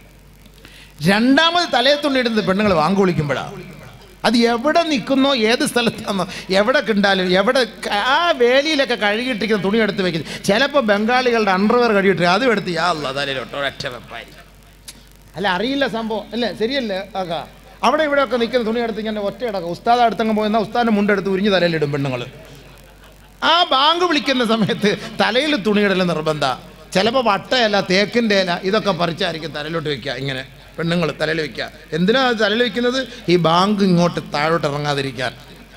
രണ്ടാമത് തലയിൽ തുണിയിടുന്നത് പെണ്ണുങ്ങൾ വാങ്ങു വിളിക്കുമ്പോഴാണ് അത് എവിടെ നിൽക്കുന്നോ ഏത് സ്ഥലത്താണോ എവിടെ കണ്ടാലും എവിടെ ക- ആ വേലിയിലൊക്കെ കഴുകിയിട്ടിരിക്കുന്ന തുണി എടുത്ത് വെക്കുന്നത് ചിലപ്പോൾ ബംഗാളികളുടെ അണ്ടർവെയർ കഴുകിയിട്ട് അതും എടുത്ത് യാ അല്ല തലയിലോട്ടോ ഒറ്റ വെപ്പായി അല്ല അറിയില്ല സംഭവം അല്ലേ ശരിയല്ലേ ആക്കാ അവിടെ ഇവിടെയൊക്കെ നിൽക്കുന്ന തുണി എടുത്ത് ഇങ്ങനെ ഒറ്റ കിടക്കുക ഉസ്താദ് അടുത്തങ്ങ് പോയെന്നാൽ ഉസ്താദിൻ്റെ മുണ്ടെടുത്ത് ഉരിഞ്ഞ് തലയിലിടും പെണ്ണുങ്ങൾ ആ ബാങ്ക് വിളിക്കുന്ന സമയത്ത് തലയിൽ തുണിയിടൽ നിർബന്ധ ചിലപ്പോൾ വട്ടയല്ല തേക്കിൻ്റെ ഇല ഇതൊക്കെ പറിച്ചായിരിക്കും തലയിലോട്ട് വെക്കുക ഇങ്ങനെ പെണ്ണുങ്ങൾ തലയിൽ വെക്കുക എന്തിനാ അത് തലയിൽ വെക്കുന്നത് ഈ ബാങ്ക് ഇങ്ങോട്ട് താഴോട്ട് ഇറങ്ങാതിരിക്കാൻ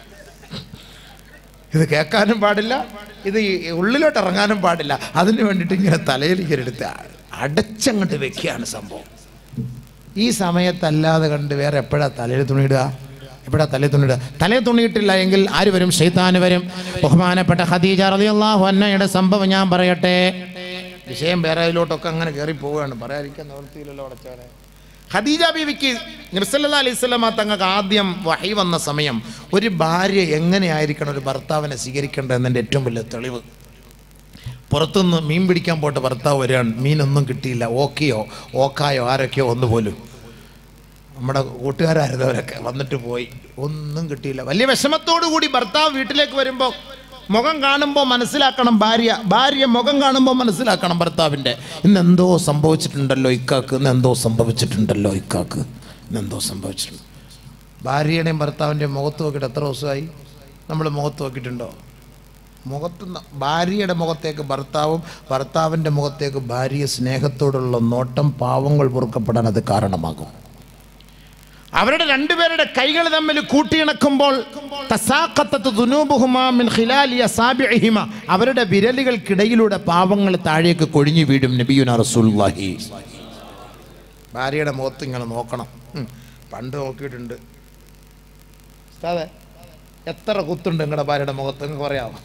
ഇത് കേൾക്കാനും പാടില്ല ഇത് ഈ ഉള്ളിലോട്ട് ഇറങ്ങാനും പാടില്ല അതിന് വേണ്ടിയിട്ട് ഇങ്ങനെ തലയിൽ ഇങ്ങനെ എടുത്ത് അടച്ചങ്ങോട്ട് വെക്കുകയാണ് സംഭവം ഈ സമയത്തല്ലാതെ കണ്ട് വേറെ എപ്പോഴാ തലയിൽ തുണിയിടുക എപ്പോഴാ തലയിൽ തുണിയിടുക തലയിൽ തുണിയിട്ടില്ല എങ്കിൽ ആര് വരും ഷെയ്ത്താന് വരും ബഹുമാനപ്പെട്ട ഖദീജ റളിയല്ലാഹു അന്നയുടെ സംഭവം ഞാൻ പറയട്ടെ വിഷയം വേറെ അതിലോട്ടൊക്കെ അങ്ങനെ കയറി പോവുകയാണ് പറയാതിരിക്കാൻ നിവൃത്തിയില്ലല്ലോ അടച്ചവനെ ഖദീജ ബീവിക്ക് നിർസല്ലാ അലൈഹി സ്വലമ തങ്ങൾക്ക് ആദ്യം വഹി വന്ന സമയം ഒരു ഭാര്യ എങ്ങനെയായിരിക്കണം ഒരു ഭർത്താവിനെ സ്വീകരിക്കേണ്ടത് എന്നതിൻ്റെ ഏറ്റവും വലിയ തെളിവ് പുറത്തുനിന്ന് മീൻ പിടിക്കാൻ പോയിട്ട് ഭർത്താവ് വരികയാണ് മീനൊന്നും കിട്ടിയില്ല ഓക്കെയോ ഓക്കായോ ആരൊക്കെയോ ഒന്ന് പോലും നമ്മുടെ കൂട്ടുകാരായിരുന്നവരൊക്കെ വന്നിട്ട് പോയി ഒന്നും കിട്ടിയില്ല വലിയ വിഷമത്തോടു കൂടി ഭർത്താവ് വീട്ടിലേക്ക് വരുമ്പോൾ മുഖം കാണുമ്പോൾ മനസ്സിലാക്കണം ഭാര്യ ഭാര്യ മുഖം കാണുമ്പോൾ മനസ്സിലാക്കണം ഭർത്താവിൻ്റെ ഇന്ന് എന്തോ സംഭവിച്ചിട്ടുണ്ടല്ലോ ഇക്കാക്ക് ഇന്ന് എന്തോ സംഭവിച്ചിട്ടുണ്ടല്ലോ ഇക്കാക്ക് ഇന്ന് എന്തോ സംഭവിച്ചിട്ടുണ്ട് ഭാര്യയുടെയും ഭർത്താവിൻ്റെയും മുഖത്ത് നോക്കിയിട്ട് എത്ര ദിവസമായി നമ്മൾ മുഖത്ത് നോക്കിയിട്ടുണ്ടോ മുഖത്ത് ന- ഭാര്യയുടെ മുഖത്തേക്ക് ഭർത്താവും ഭർത്താവിൻ്റെ മുഖത്തേക്ക് ഭാര്യ സ്നേഹത്തോടുള്ള നോട്ടം പാവങ്ങൾ പൊറുക്കപ്പെടാൻ അത് കാരണമാകും അവരുടെ രണ്ടുപേരുടെ കൈകൾ തമ്മിൽ കൂട്ടിയിണക്കുമ്പോൾ തസാഖത്തത്ത് ദുനൂബുഹുമാ മിൻ ഖിലാലി അസാബിഇഹിമ. അവരുടെ വിരലുകൾക്കിടയിലൂടെ പാവങ്ങൾ താഴേക്ക് കൊഴിഞ്ഞു വീഴും നബിയുന റസൂലുള്ളാഹി ഭാര്യയുടെ മുഖത്ത് ഇങ്ങനെ നോക്കണം ഉം. പണ്ട് നോക്കിയിട്ടുണ്ട് ഉസ്താദേ, എത്ര കുത്തുണ്ട് നിങ്ങളുടെ ഭാര്യയുടെ മുഖത്ത് നിങ്ങൾക്ക് പറയാമോ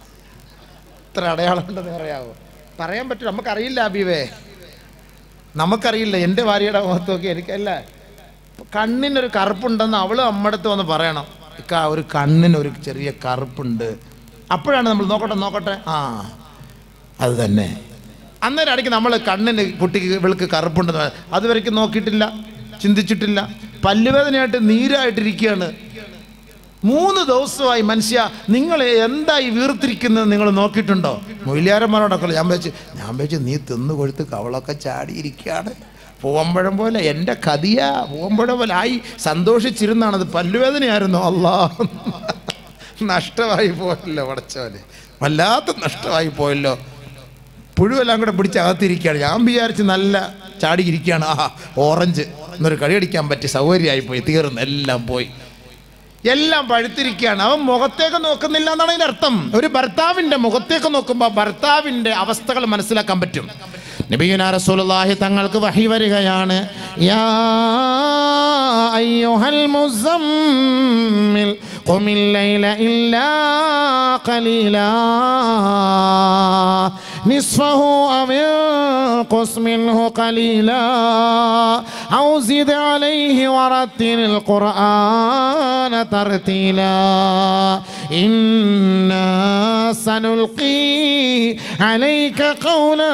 എത്ര അടയാളം ഉണ്ടെന്ന് പറയാമോ പറയാൻ പറ്റും നമുക്കറിയില്ല അബീവേ നമുക്കറിയില്ല എൻ്റെ ഭാര്യയുടെ മുഖത്ത് നോക്കി എനിക്കല്ല കണ്ണിനൊരു കറുപ്പുണ്ടെന്ന് അവള് നമ്മുടെ അടുത്ത് വന്ന് പറയണം ഇക്ക ഒരു കണ്ണിനൊരു ചെറിയ കറുപ്പുണ്ട് അപ്പോഴാണ് നമ്മൾ നോക്കട്ടെ നോക്കട്ടെ ആ അത് തന്നെ അന്നേരം ഇടയ്ക്ക് നമ്മൾ കണ്ണിന് കുട്ടിക്ക് ഇവൾക്ക് കറുപ്പുണ്ടെന്ന് പറ- അതുവരെയ്ക്ക് നോക്കിയിട്ടില്ല ചിന്തിച്ചിട്ടില്ല പല്ലുവേദനയായിട്ട് നീരായിട്ടിരിക്കുകയാണ് മൂന്ന് ദിവസമായി മനുഷ്യ നിങ്ങൾ എന്തായി വീർത്തിരിക്കുന്നത് നിങ്ങൾ നോക്കിയിട്ടുണ്ടോ മൊയിലാരന്മാരോടൊക്കെ ഞാൻ വെച്ച് ഞാൻ വെച്ച് നീ തിന്നു കൊഴുത്ത് കവളൊക്കെ ചാടിയിരിക്കുകയാണ് പൂവമ്പഴം പോലെ എൻ്റെ കതിയ പൂവമ്പഴം പോലെ ആയി സന്തോഷിച്ചിരുന്നാണത് പല്ലുവേദനയായിരുന്നു അല്ലാ നഷ്ടമായി പോയല്ലോ പടച്ചവന് വല്ലാത്ത നഷ്ടമായി പോയല്ലോ പുഴുവെല്ലാം കൂടെ പിടിച്ച് അകത്തിരിക്കുകയാണ് ഞാൻ വിചാരിച്ച് നല്ല ചാടിയിരിക്കുകയാണ് ആ ഓറഞ്ച് എന്നൊരു കളിയടിക്കാൻ പറ്റി സൗകര്യമായി പോയി തീർന്നു എല്ലാം പോയി എല്ലാം പഴുത്തിരിക്കുകയാണ് അവൻ മുഖത്തേക്ക് നോക്കുന്നില്ല എന്നാണ് അതിന്റെ അർത്ഥം ഒരു ഭർത്താവിന്റെ മുഖത്തേക്ക് നോക്കുമ്പോൾ ഭർത്താവിന്റെ അവസ്ഥകൾ മനസ്സിലാക്കാൻ പറ്റും നബിയുന റസൂലുള്ളാഹി തങ്ങൾക്ക് വഹി വരികയാണ് യാ അയ്യുഹൽ മുസമ്മിൽ ഖുമിൽ ലൈല ഇല്ലാ ഖലീലാ نصفه أو انقص منه قليلا أو زد عليه ورتل القرآن ترتيلا إنا سنلقي عليك قولا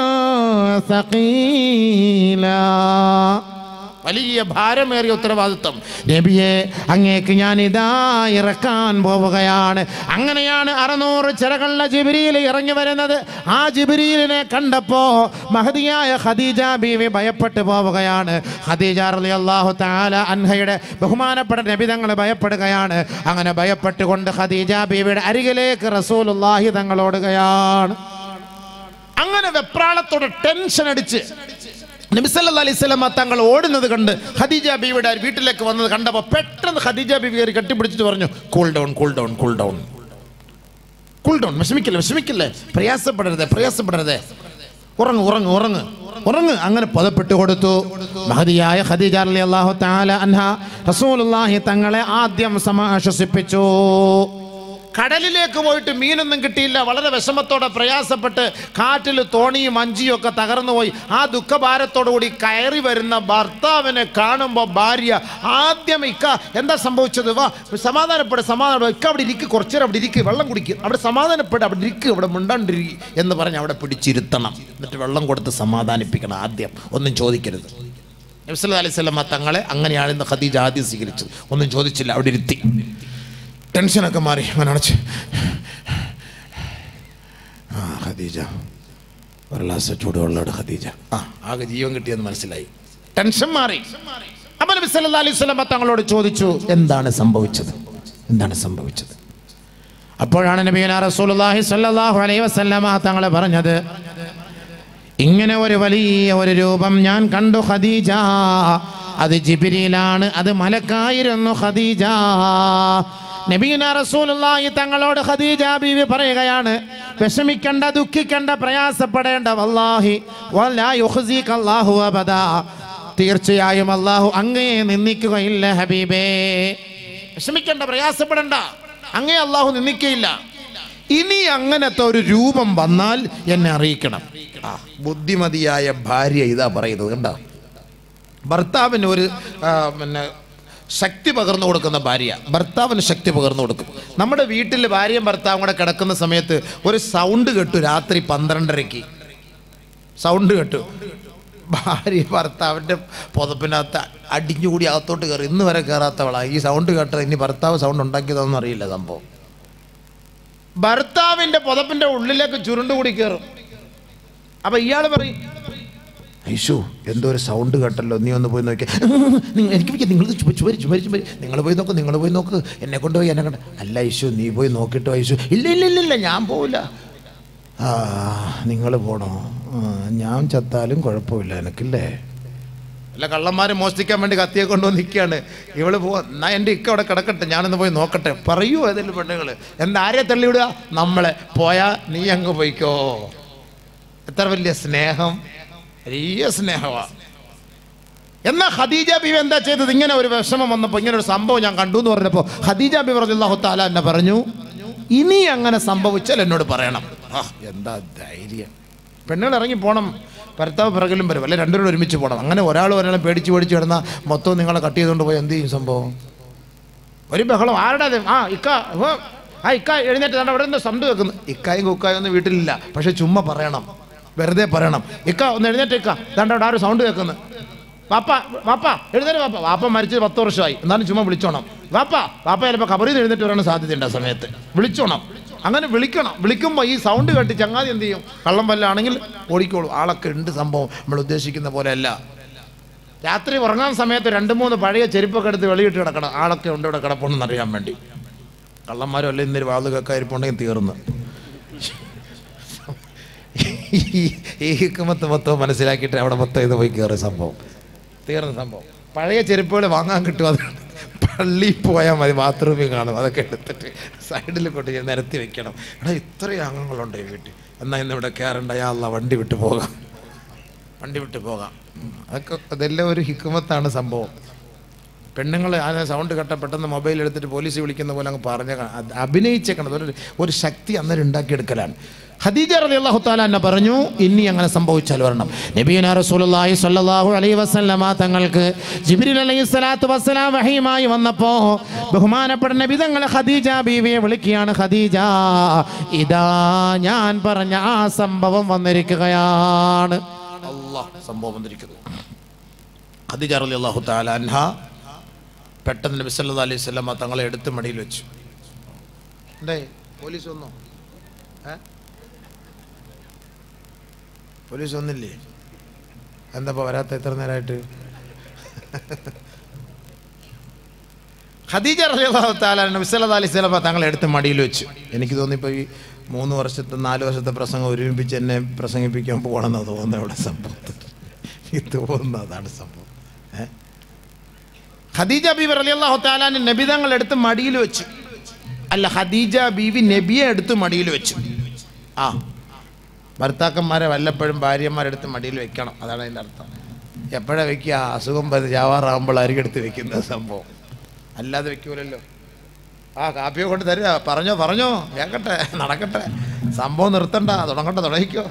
ثقيلا വലിയ ഭാരമേറിയ ഉത്തരവാദിത്വം നബിയെ അങ്ങേക്ക് ഞാൻ ഇതാ ഇറക്കാൻ പോവുകയാണ് അങ്ങനെയാണ് അറുന്നൂറ് ചിറകളുടെ ജിബിരിയിൽ ഇറങ്ങി വരുന്നത് ആ ജിബിരിയിലിനെ കണ്ടപ്പോ മഹതിയായ ഖദീജ ബീവി ഭയപ്പെട്ടു പോവുകയാണ് ഖദീജ റളിയല്ലാഹു തആല അൻഹയുടെ ബഹുമാനപ്പെട്ട നബി തങ്ങൾ ഭയപ്പെടുകയാണ് അങ്ങനെ ഭയപ്പെട്ടുകൊണ്ട് ഖദീജ ബീവിയുടെ അരികിലേക്ക് റസൂലുള്ളാഹി തങ്ങളോടുകയാണ് അങ്ങനെ വെപ്രാളത്തോടെ ടെൻഷൻ അടിച്ച് നബിസല്ലാ അലൈഹി സ്വലമ തങ്ങൾ ഓടുന്നത് കണ്ട് ഖദീജ ബീവിയുടെ വീട്ടിലേക്ക് വന്നത് കണ്ടപ്പോൾ പെട്ടെന്ന് ഖദീജ ബീവി കയറി കെട്ടിപ്പിടിച്ചിട്ട് പറഞ്ഞു cool down cool down cool down cool down വിഷമിക്കില്ല വിഷമിക്കില്ലേ പ്രയാസപ്പെടരുത് പ്രയാസപ്പെടരുത് ഉറങ്ങ് ഉറങ്ങ് ഉറങ്ങ് ഉറങ്ങ് അങ്ങനെ പദപ്പെട്ടു കൊടുത്തു മഹതിയായ ഖദീജ അലി അള്ളാഹു താല അൻഹ റസൂലുള്ളാഹി തങ്ങളെ ആദ്യം സമാശ്വസിപ്പിച്ചു കടലിലേക്ക് പോയിട്ട് മീനൊന്നും കിട്ടിയില്ല വളരെ വിഷമത്തോടെ പ്രയാസപ്പെട്ട് കാറ്റിൽ തോണിയും അഞ്ചിയും ഒക്കെ തകർന്നു പോയി ആ ദുഃഖഭാരത്തോടു കൂടി കയറി വരുന്ന ഭർത്താവിനെ കാണുമ്പോൾ ഭാര്യ ആദ്യം ഇക്ക എന്താ സംഭവിച്ചത് വാ സമാധാനപ്പെട് സമാധാനം ഇക്ക അവിടെ ഇരിക്ക് കുറച്ചേരം അവിടെ ഇരിക്ക് വെള്ളം കുടിക്കുക അവിടെ സമാധാനപ്പെട് അവിടെ ഇരിക്ക് അവിടെ മിണ്ടാണ്ടിരിക്കുക എന്ന് പറഞ്ഞ് അവിടെ പിടിച്ചിരുത്തണം എന്നിട്ട് വെള്ളം കൊടുത്ത് സമാധാനിപ്പിക്കണം ആദ്യം ഒന്നും ചോദിക്കരുത് നബ്സല്ലാ അലൈഹി സ്വലമ തങ്ങളെ അങ്ങനെയാണ് ഇന്ന് ഖദീജ ആദ്യം സ്വീകരിച്ചത് ഒന്നും ചോദിച്ചില്ല അവിടെ ഇരുത്തി ടെൻഷനൊക്കെ മാറി അങ്ങനെ അടച്ച് ആ ഖദീജ ഒരു ഗ്ലാസ് ചൂടുവെള്ളോട് ഖദീജ ആ ആകെ ജീവൻ കിട്ടിയെന്ന് മനസ്സിലായി ടെൻഷൻ മാറി അപ്പൊ നബി സല്ലല്ലാഹു അലൈഹി വസല്ലം തങ്ങളോട് ചോദിച്ചു എന്താണ് സംഭവിച്ചത് എന്താണ് സംഭവിച്ചത് അപ്പോഴാണ് നബിയന റസൂലുള്ളാഹി സ്വല്ലല്ലാഹു അലൈഹി വസല്ലമ തങ്ങൾ പറഞ്ഞത് ഇങ്ങനെ ഒരു വലിയ ഒരു രൂപം ഞാൻ കണ്ടു ഖദീജ അത് ജിബിരിയിലാണ് അത് മലക്കായിരുന്നു ഖദീജ നബീന റസൂലുള്ളാഹി തങ്ങളോട് ഖദീജ ബീവി പറയുകയാണ് വിഷമിക്കണ്ട ദുഃഖിക്കണ്ട പ്രയാസപ്പെടേണ്ട വല്ലാഹി വലാ യുഖ്സിക അല്ലാഹു അബദാ തീർച്ചയായും അല്ലാഹു അങ്ങയെ നിന്ദിക്കുകയില്ല ഹബീബേ വിഷമിക്കണ്ട പ്രയാസപ്പെടണ്ട അങ്ങേ അല്ലാഹു നിന്ദിക്കയില്ല ഇനി അങ്ങനത്തെ ഒരു രൂപം വന്നാൽ എന്നെ അറിയിക്കണം ആ ബുദ്ധിമതിയായ ഭാര്യ ഇതാ പറയുന്നത് കണ്ടോ ഭർത്താവിന് ഒരു ആ, പിന്നെ ശക്തി പകർന്നു കൊടുക്കുന്ന ഭാര്യ ഭർത്താവിന് ശക്തി പകർന്നു കൊടുക്കും നമ്മുടെ വീട്ടിൽ ഭാര്യയും ഭർത്താവും കൂടെ കിടക്കുന്ന സമയത്ത് ഒരു സൗണ്ട് കേട്ടു രാത്രി പന്ത്രണ്ടരയ്ക്ക് സൗണ്ട് കേട്ടു ഭാര്യ ഭർത്താവിൻ്റെ പുതപ്പിനകത്ത് അടിഞ്ഞുകൂടി അകത്തോട്ട് കയറി ഇന്ന് വരെ കയറാത്തവളാണ് ഈ സൗണ്ട് കേട്ടത് ഇനി ഭർത്താവ് സൗണ്ട് ഉണ്ടാക്കിയതൊന്നും അറിയില്ല സംഭവം ഭർത്താവിൻ്റെ പുതപ്പിൻ്റെ ഉള്ളിലേക്ക് ചുരുണ്ടുകൂടി കയറും അപ്പം ഇയാൾ പറയും ഐശു എന്തോ ഒരു സൗണ്ട് കേട്ടല്ലോ നീ ഒന്ന് പോയി നോക്കി എനിക്ക് വയ്യ നിങ്ങൾ ചുമരി ചുമരി ചുമരി ചുമരി നിങ്ങൾ പോയി നോക്ക് നിങ്ങൾ പോയി നോക്ക് എന്നെ കൊണ്ടുപോയി എന്നെ കണ്ട അല്ല ഐശു നീ പോയി നോക്കിട്ടോ ഐശു ഇല്ല ഇല്ല ഇല്ല ഇല്ല ഞാൻ പോവില്ല ആ നിങ്ങൾ പോണോ ആ, ഞാൻ ചത്താലും കുഴപ്പമില്ല എനിക്കില്ലേ അല്ല കള്ളന്മാർ മോഷ്ടിക്കാൻ വേണ്ടി കത്തിയെ കൊണ്ടുവന്ന് നിൽക്കുകയാണ് ഇവള് പോവാ എന്നാ എൻ്റെ ഇക്ക അവിടെ കിടക്കട്ടെ ഞാനൊന്ന് പോയി നോക്കട്ടെ പറയൂ ഏതെങ്കിലും പെണ്ണുങ്ങൾ എന്താ ആരെ തള്ളിവിടുക നമ്മളെ പോയാ നീ അങ്ങ് പോയിക്കോ എത്ര വലിയ സ്നേഹം വലിയ സ്നേഹമാണ് എന്നാ ഖദീജ ബീവി എന്താ ചെയ്തത് ഇങ്ങനെ ഒരു വിഷമം വന്നപ്പോൾ ഇങ്ങനെ ഒരു സംഭവം ഞാൻ കണ്ടു എന്ന് പറഞ്ഞപ്പോൾ ഖദീജ ബി റളിയല്ലാഹു താല എന്നെ പറഞ്ഞു ഇനി അങ്ങനെ സംഭവിച്ചാൽ എന്നോട് പറയണം ആ എന്താ ധൈര്യം പെണ്ണുകൾ ഇറങ്ങി പോകണം ഭർത്താവ് പിറകിലും വരും അല്ലെ രണ്ടുപേരും ഒരുമിച്ച് പോകണം അങ്ങനെ ഒരാൾ ഒരാളെ പേടിച്ച് പേടിച്ച് കിടന്നാൽ മൊത്തം നിങ്ങളെ കട്ട് ചെയ്തുകൊണ്ട് പോയി എന്ത് ചെയ്യും സംഭവം ഒരു ബഹളം ആരുടെ അത് ആ ഇക്ക ഓ, ആ ഇക്ക എഴുന്നേറ്റ് ദാണ്ട അവിടെ നിന്ന് സൗണ്ട് കേൾക്കുന്നു ഇക്കായും കുക്കായും ഒന്നും വീട്ടിലില്ല പക്ഷെ ചുമ്മാ പറയണം വെറുതെ പറയണം ഇക്ക ഒന്ന് എഴുന്നേറ്റ് ഇക്ക ദാണ്ട അവിടെ ആരും സൗണ്ട് കേൾക്കുന്നു വാപ്പ വാപ്പ എഴുന്നേറ്റ് വാപ്പ വാപ്പ മരിച്ചത് പത്ത് വർഷമായി എന്നാലും ചുമ്മാ വിളിച്ചോണം വാപ്പ വാപ്പ ചിലപ്പോൾ കബറിൽ നിന്ന് എഴുന്നേറ്റ് വരാൻ സാധ്യതയുണ്ട് ആ സമയത്ത് വിളിച്ചോണം അങ്ങനെ വിളിക്കണം വിളിക്കുമ്പോൾ ഈ സൗണ്ട് കേട്ട് ചങ്ങാതി എന്ത് ചെയ്യും കള്ളം വല്ലാണെങ്കിൽ ഓടിക്കോളും ആളൊക്കെ ഉണ്ട് സംഭവം നമ്മൾ ഉദ്ദേശിക്കുന്ന പോലെ അല്ല രാത്രി ഉറങ്ങാൻ സമയത്ത് രണ്ട് മൂന്ന് പഴയ ചെരുപ്പൊക്കെ എടുത്ത് വെളിയിട്ട് കിടക്കണം ആളൊക്കെ ഉണ്ട് ഇവിടെ കിടപ്പുണ്ടെന്ന് അറിയാൻ വേണ്ടി കള്ളന്മാരും അല്ല ഇന്നൊരു വാത് കേൾക്കാതിരിപ്പുണ്ടെങ്കിൽ തീർന്ന് ഈ- ഈ ഹിക്കുമത്ത് മൊത്തം മനസ്സിലാക്കിയിട്ട് അവിടെ മൊത്തം ഇത് പോയി കയറിയ സംഭവം തീർന്ന സംഭവം പഴയ ചെരുപ്പുകൾ വാങ്ങാൻ കിട്ടും അത് പള്ളിയിൽ പോയാൽ മതി ബാത്റൂമിൽ കാണും അതൊക്കെ എടുത്തിട്ട് സൈഡിൽ കൊണ്ട് ഞാൻ നിരത്തി വെക്കണം എടാ ഇത്രയും അംഗങ്ങളുണ്ട് ഈ വീട്ടിൽ എന്നാൽ ഇന്ന് ഇവിടെ കയറണ്ട അല്ല വണ്ടി വിട്ട് പോകാം വണ്ടി വിട്ട് പോകാം ഉം. അതൊക്കെ അതെല്ലാം ഒരു ഹിക്കുമത്താണ് സംഭവം പെണ്ണുങ്ങൾ ആ സൗണ്ട് കേട്ട പെട്ടെന്ന് മൊബൈൽ എടുത്തിട്ട് പോലീസ് വിളിക്കുന്ന പോലെ അങ്ങ് പറഞ്ഞ അഭിനയിച്ചേക്കണത് ഒരു ഒരു ശക്തി അന്നേരം ഉണ്ടാക്കിയെടുക്കലാണ് ഖദീജ റളിയല്ലാഹു തആല എന്നെ പറഞ്ഞു ഇനി അങ്ങനെ സംഭവിച്ചാൽ വരണം നബീന റസൂലുള്ളാഹി സ്വല്ലല്ലാഹു അലൈഹി വസല്ലമ തങ്ങൾക്ക് ജിബ്രീൽ അലൈഹി സ്വലാത്തു വസ്സലാം വഹീമായി വന്നപ്പോ ബഹുമാനപ്പെട്ട നബി തങ്ങൾ ഖദീജ ബീവിയെ വിളിക്കുകയാണ് ഖദീജ ഇതാ ഞാൻ പറഞ്ഞ ആ സംഭവം വന്നിരിക്കുകയാണ് അല്ലാഹ് സംഭവം വന്നിരിക്കുന്നു ഖദീജ റളിയല്ലാഹു തആല അൻഹ പെട്ടെന്ന് നബി സല്ലല്ലാഹു അലൈഹി വസല്ലമ തങ്ങളെ എടുത്ത് മടിയിൽ വെച്ചു എന്തേ പോലീസ് വന്നോ ഏ പോലീസ് വന്നില്ലേ എന്താ ഇപ്പൊ വരാത്ത എത്ര നേരമായിട്ട് ഖദീജ റളിയല്ലാഹു തആല നബി സല്ലല്ലാഹു അലൈഹി വസല്ലമ തങ്ങളെ എടുത്ത് മടിയിൽ വെച്ചു എനിക്ക് തോന്നി ഇപ്പോൾ ഈ മൂന്ന് വർഷത്തെ നാല് വർഷത്തെ പ്രസംഗം ഒരുമിപ്പിച്ച് എന്നെ പ്രസംഗിപ്പിക്കാൻ പോകണമെന്നാണ് തോന്നുന്നത് ഇവിടെ സംഭവം എനിക്ക് തോന്നുന്നു അതാണ് സംഭവം ഏഹ് ഖദീജ ബീവി റളിയല്ലാഹു തആലാന് നബി തങ്ങൾ എടുത്ത് മടിയിൽ വെച്ചു അല്ല ഖദീജ ബീവി നബിയെ എടുത്ത് മടിയിൽ വെച്ചു ആ ഭർത്താക്കന്മാരെ വല്ലപ്പോഴും ഭാര്യമാരെടുത്ത് മടിയിൽ വെക്കണം അതാണ് അതിൻ്റെ അർത്ഥം എപ്പോഴാ വെക്കുക അസുഖം വന്ന് ജാവാറാകുമ്പോഴായിരിക്കും എടുത്ത് വെക്കുന്ന സംഭവം അല്ലാതെ വെക്കൂലല്ലോ ആ കാപ്പിയോ കൊണ്ട് തരിക പറഞ്ഞോ പറഞ്ഞോ കേൾക്കട്ടെ നടക്കട്ടെ സംഭവം നിർത്തണ്ട തുടങ്ങട്ടെ തുടങ്ങിക്കോ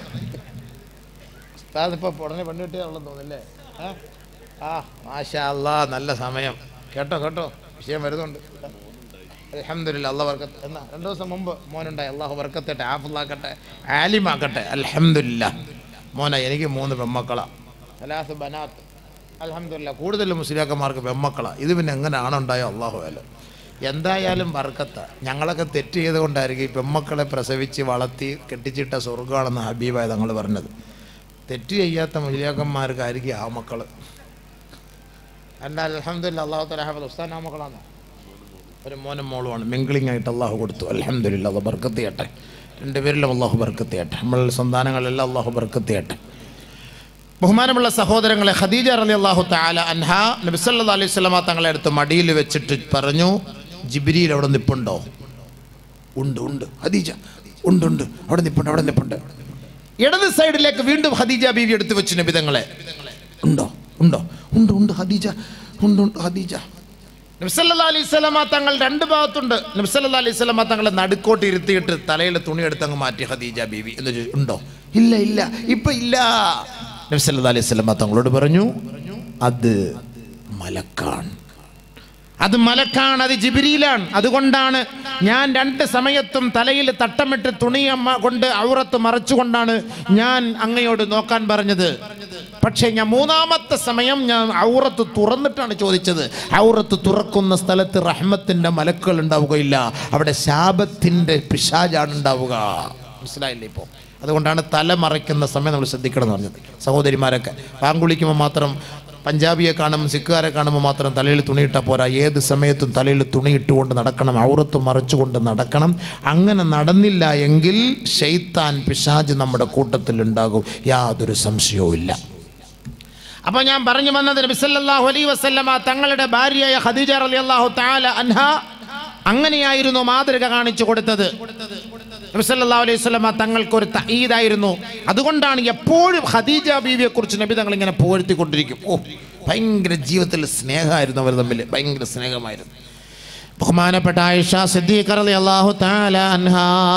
ഉസ്താദ് ഇപ്പോൾ ഉടനെ പെണ്ണ് കിട്ടിയാണെന്ന് തോന്നില്ലേ ആ ആ മാഷാ അല്ലാ നല്ല സമയം കേട്ടോ കേട്ടോ വിഷയം വരുന്നുണ്ട് അലഹമില്ല അള്ളാഹ് വർക്കത്ത് എന്നാ രണ്ട് ദിവസം മുമ്പ് മോനുണ്ടായി അള്ളാഹു വർക്കത്തട്ടെ ആഫുള്ളാക്കട്ടെ ആലിമാക്കട്ടെ അലഹമില്ല മോനെ എനിക്ക് മൂന്ന് പെമ്മക്കളാ സലാസ് ബനാത്ത് അലഹമില്ല കൂടുതൽ മുസ്ലിയാക്കന്മാർക്ക് പെമ്മക്കളാ ഇത് പിന്നെ എങ്ങനെ ആണുണ്ടായോ അള്ളാഹു അല്ല എന്തായാലും വർക്കത്ത ഞങ്ങളൊക്കെ തെറ്റ് ചെയ്തുകൊണ്ടായിരിക്കും ഈ പെമ്മക്കളെ പ്രസവിച്ച് വളർത്തി കെട്ടിച്ചിട്ട സ്വർഗമാണെന്ന് ഹബീബായ തങ്ങൾ പറഞ്ഞത് തെറ്റ് ചെയ്യാത്ത മുസ്ലിയാക്കന്മാർക്കായിരിക്കും ആ മക്കള് എൻ്റെ അലഹമില്ല അള്ളാഹു തലാഹബ് ഉസ്താൻ ആ മക്കളാണോ ഒരു മോനും മോളുമാണ് മിങ്കിളിംഗ് ആയിട്ട് അള്ളാഹു കൊടുത്തു അലഹമില്ല അത് ബർക്കത്ത് ചെയ്യട്ടെ രണ്ടുപേരിലും അള്ളാഹു ബർക്കത്ത് ചെയ്യട്ടെ നമ്മൾ സന്താനങ്ങളെല്ലാം അള്ളാഹു ബർക്കത്ത് ചെയ്യട്ടെ ബഹുമാനമുള്ള സഹോദരങ്ങളെ ഖദീജ റലി അള്ളാഹു താല അൻഹ നബിസല്ലാ അലൈഹി സ്വലാമ തങ്ങളെ അടുത്ത് മടിയിൽ വെച്ചിട്ട് പറഞ്ഞു ജിബിരിയിൽ അവിടെ നിപ്പുണ്ടോ ഉണ്ട് ഉണ്ട് ഖദീജ ഉണ്ട് ഉണ്ട് അവിടെ നിപ്പുണ്ട് അവിടെ നിപ്പുണ്ട് ഇടത് സൈഡിലേക്ക് വീണ്ടും ഖദീജ ബീവി എടുത്തു വെച്ചു നബിതങ്ങളെ ഉണ്ടോ ഉണ്ടോ ഉണ്ട് ഉണ്ട് ഖദീജ ഉണ്ട് ഉണ്ട് ഖദീജ നബ്സല്ലാ അലൈഹി സ്വലമ തങ്ങൾ രണ്ട് ഭാഗത്തുണ്ട് നബ്സല്ലാ അലൈഹി സ്വലമ തങ്ങളെ നടുക്കോട്ട് ഇരുത്തിയിട്ട് തലയിൽ തുണി എടുത്ത് അങ്ങ് മാറ്റി ഖദീജ ബീവി എന്ന് ചോദിച്ചു ഉണ്ടോ ഇല്ല ഇല്ല ഇപ്പൊ ഇല്ല നബ്സല്ലാ അലൈഹി സ്വലമ തങ്ങളോട് പറഞ്ഞു അത് മലക്കാണ് അത് മലക്കാണ് അത് ജിബിരിയിലാണ് അതുകൊണ്ടാണ് ഞാൻ രണ്ട് സമയത്തും തലയിൽ തട്ടമിട്ട് തുണിയമ്മ കൊണ്ട് ഔറത്ത് മറച്ചുകൊണ്ടാണ് ഞാൻ അങ്ങയോട് നോക്കാൻ പറഞ്ഞത് പക്ഷേ ഞാൻ മൂന്നാമത്തെ സമയം ഞാൻ ഔറത്ത് തുറന്നിട്ടാണ് ചോദിച്ചത് ഔറത്ത് തുറക്കുന്ന സ്ഥലത്ത് റഹ്മത്തിൻ്റെ മലക്കുകൾ ഉണ്ടാവുകയില്ല അവിടെ ശാപത്തിൻ്റെ പിശാജാണ് ഉണ്ടാവുക മനസ്സിലായില്ലേ ഇപ്പോൾ അതുകൊണ്ടാണ് തല മറയ്ക്കുന്ന സമയം നമ്മൾ ശ്രദ്ധിക്കണം എന്ന് പറഞ്ഞത് സഹോദരിമാരൊക്കെ പാങ്കുളിക്കുമ്പോൾ മാത്രം പഞ്ചാബിയെ കാണുമ്പോൾ സിഖുകാരെ കാണുമ്പോൾ മാത്രം തലയിൽ തുണിയിട്ടാൽ പോരാ ഏത് സമയത്തും തലയിൽ തുണിയിട്ടുകൊണ്ട് നടക്കണം ഔറത്ത് മറച്ചുകൊണ്ട് നടക്കണം അങ്ങനെ നടന്നില്ല എങ്കിൽ ഷെയ്ത്താൻ പിശാജ് നമ്മുടെ കൂട്ടത്തിൽ ഉണ്ടാകും യാതൊരു സംശയവും ഇല്ല അപ്പോൾ ഞാൻ പറഞ്ഞു വന്നത് നബിസല്ലാഹു അലൈ വസല്ലമ തങ്ങളുടെ ഭാര്യയായ ഖദീജ റളിയല്ലാഹു തആല അൻഹ അങ്ങനെയായിരുന്നു മാതൃക കാണിച്ചു കൊടുത്തത് നബിസല്ലാ അലൈഹി സ്വലമ തങ്ങൾക്ക് ഒരു തഈദായിരുന്നു അതുകൊണ്ടാണ് എപ്പോഴും ഖദീജ ബീവിയെ കുറിച്ച് നബി തങ്ങൾ ഇങ്ങനെ പുകഴ്ത്തിക്കൊണ്ടിരിക്കും ഓ ഭയങ്കര ജീവിതത്തിൽ സ്നേഹമായിരുന്നു അവർ തമ്മിൽ ഭയങ്കര സ്നേഹമായിരുന്നു ബഹുമാനപ്പെട്ട ആയിഷ സിദ്ദീഖ് റളിയല്ലാഹു തആല അൻഹ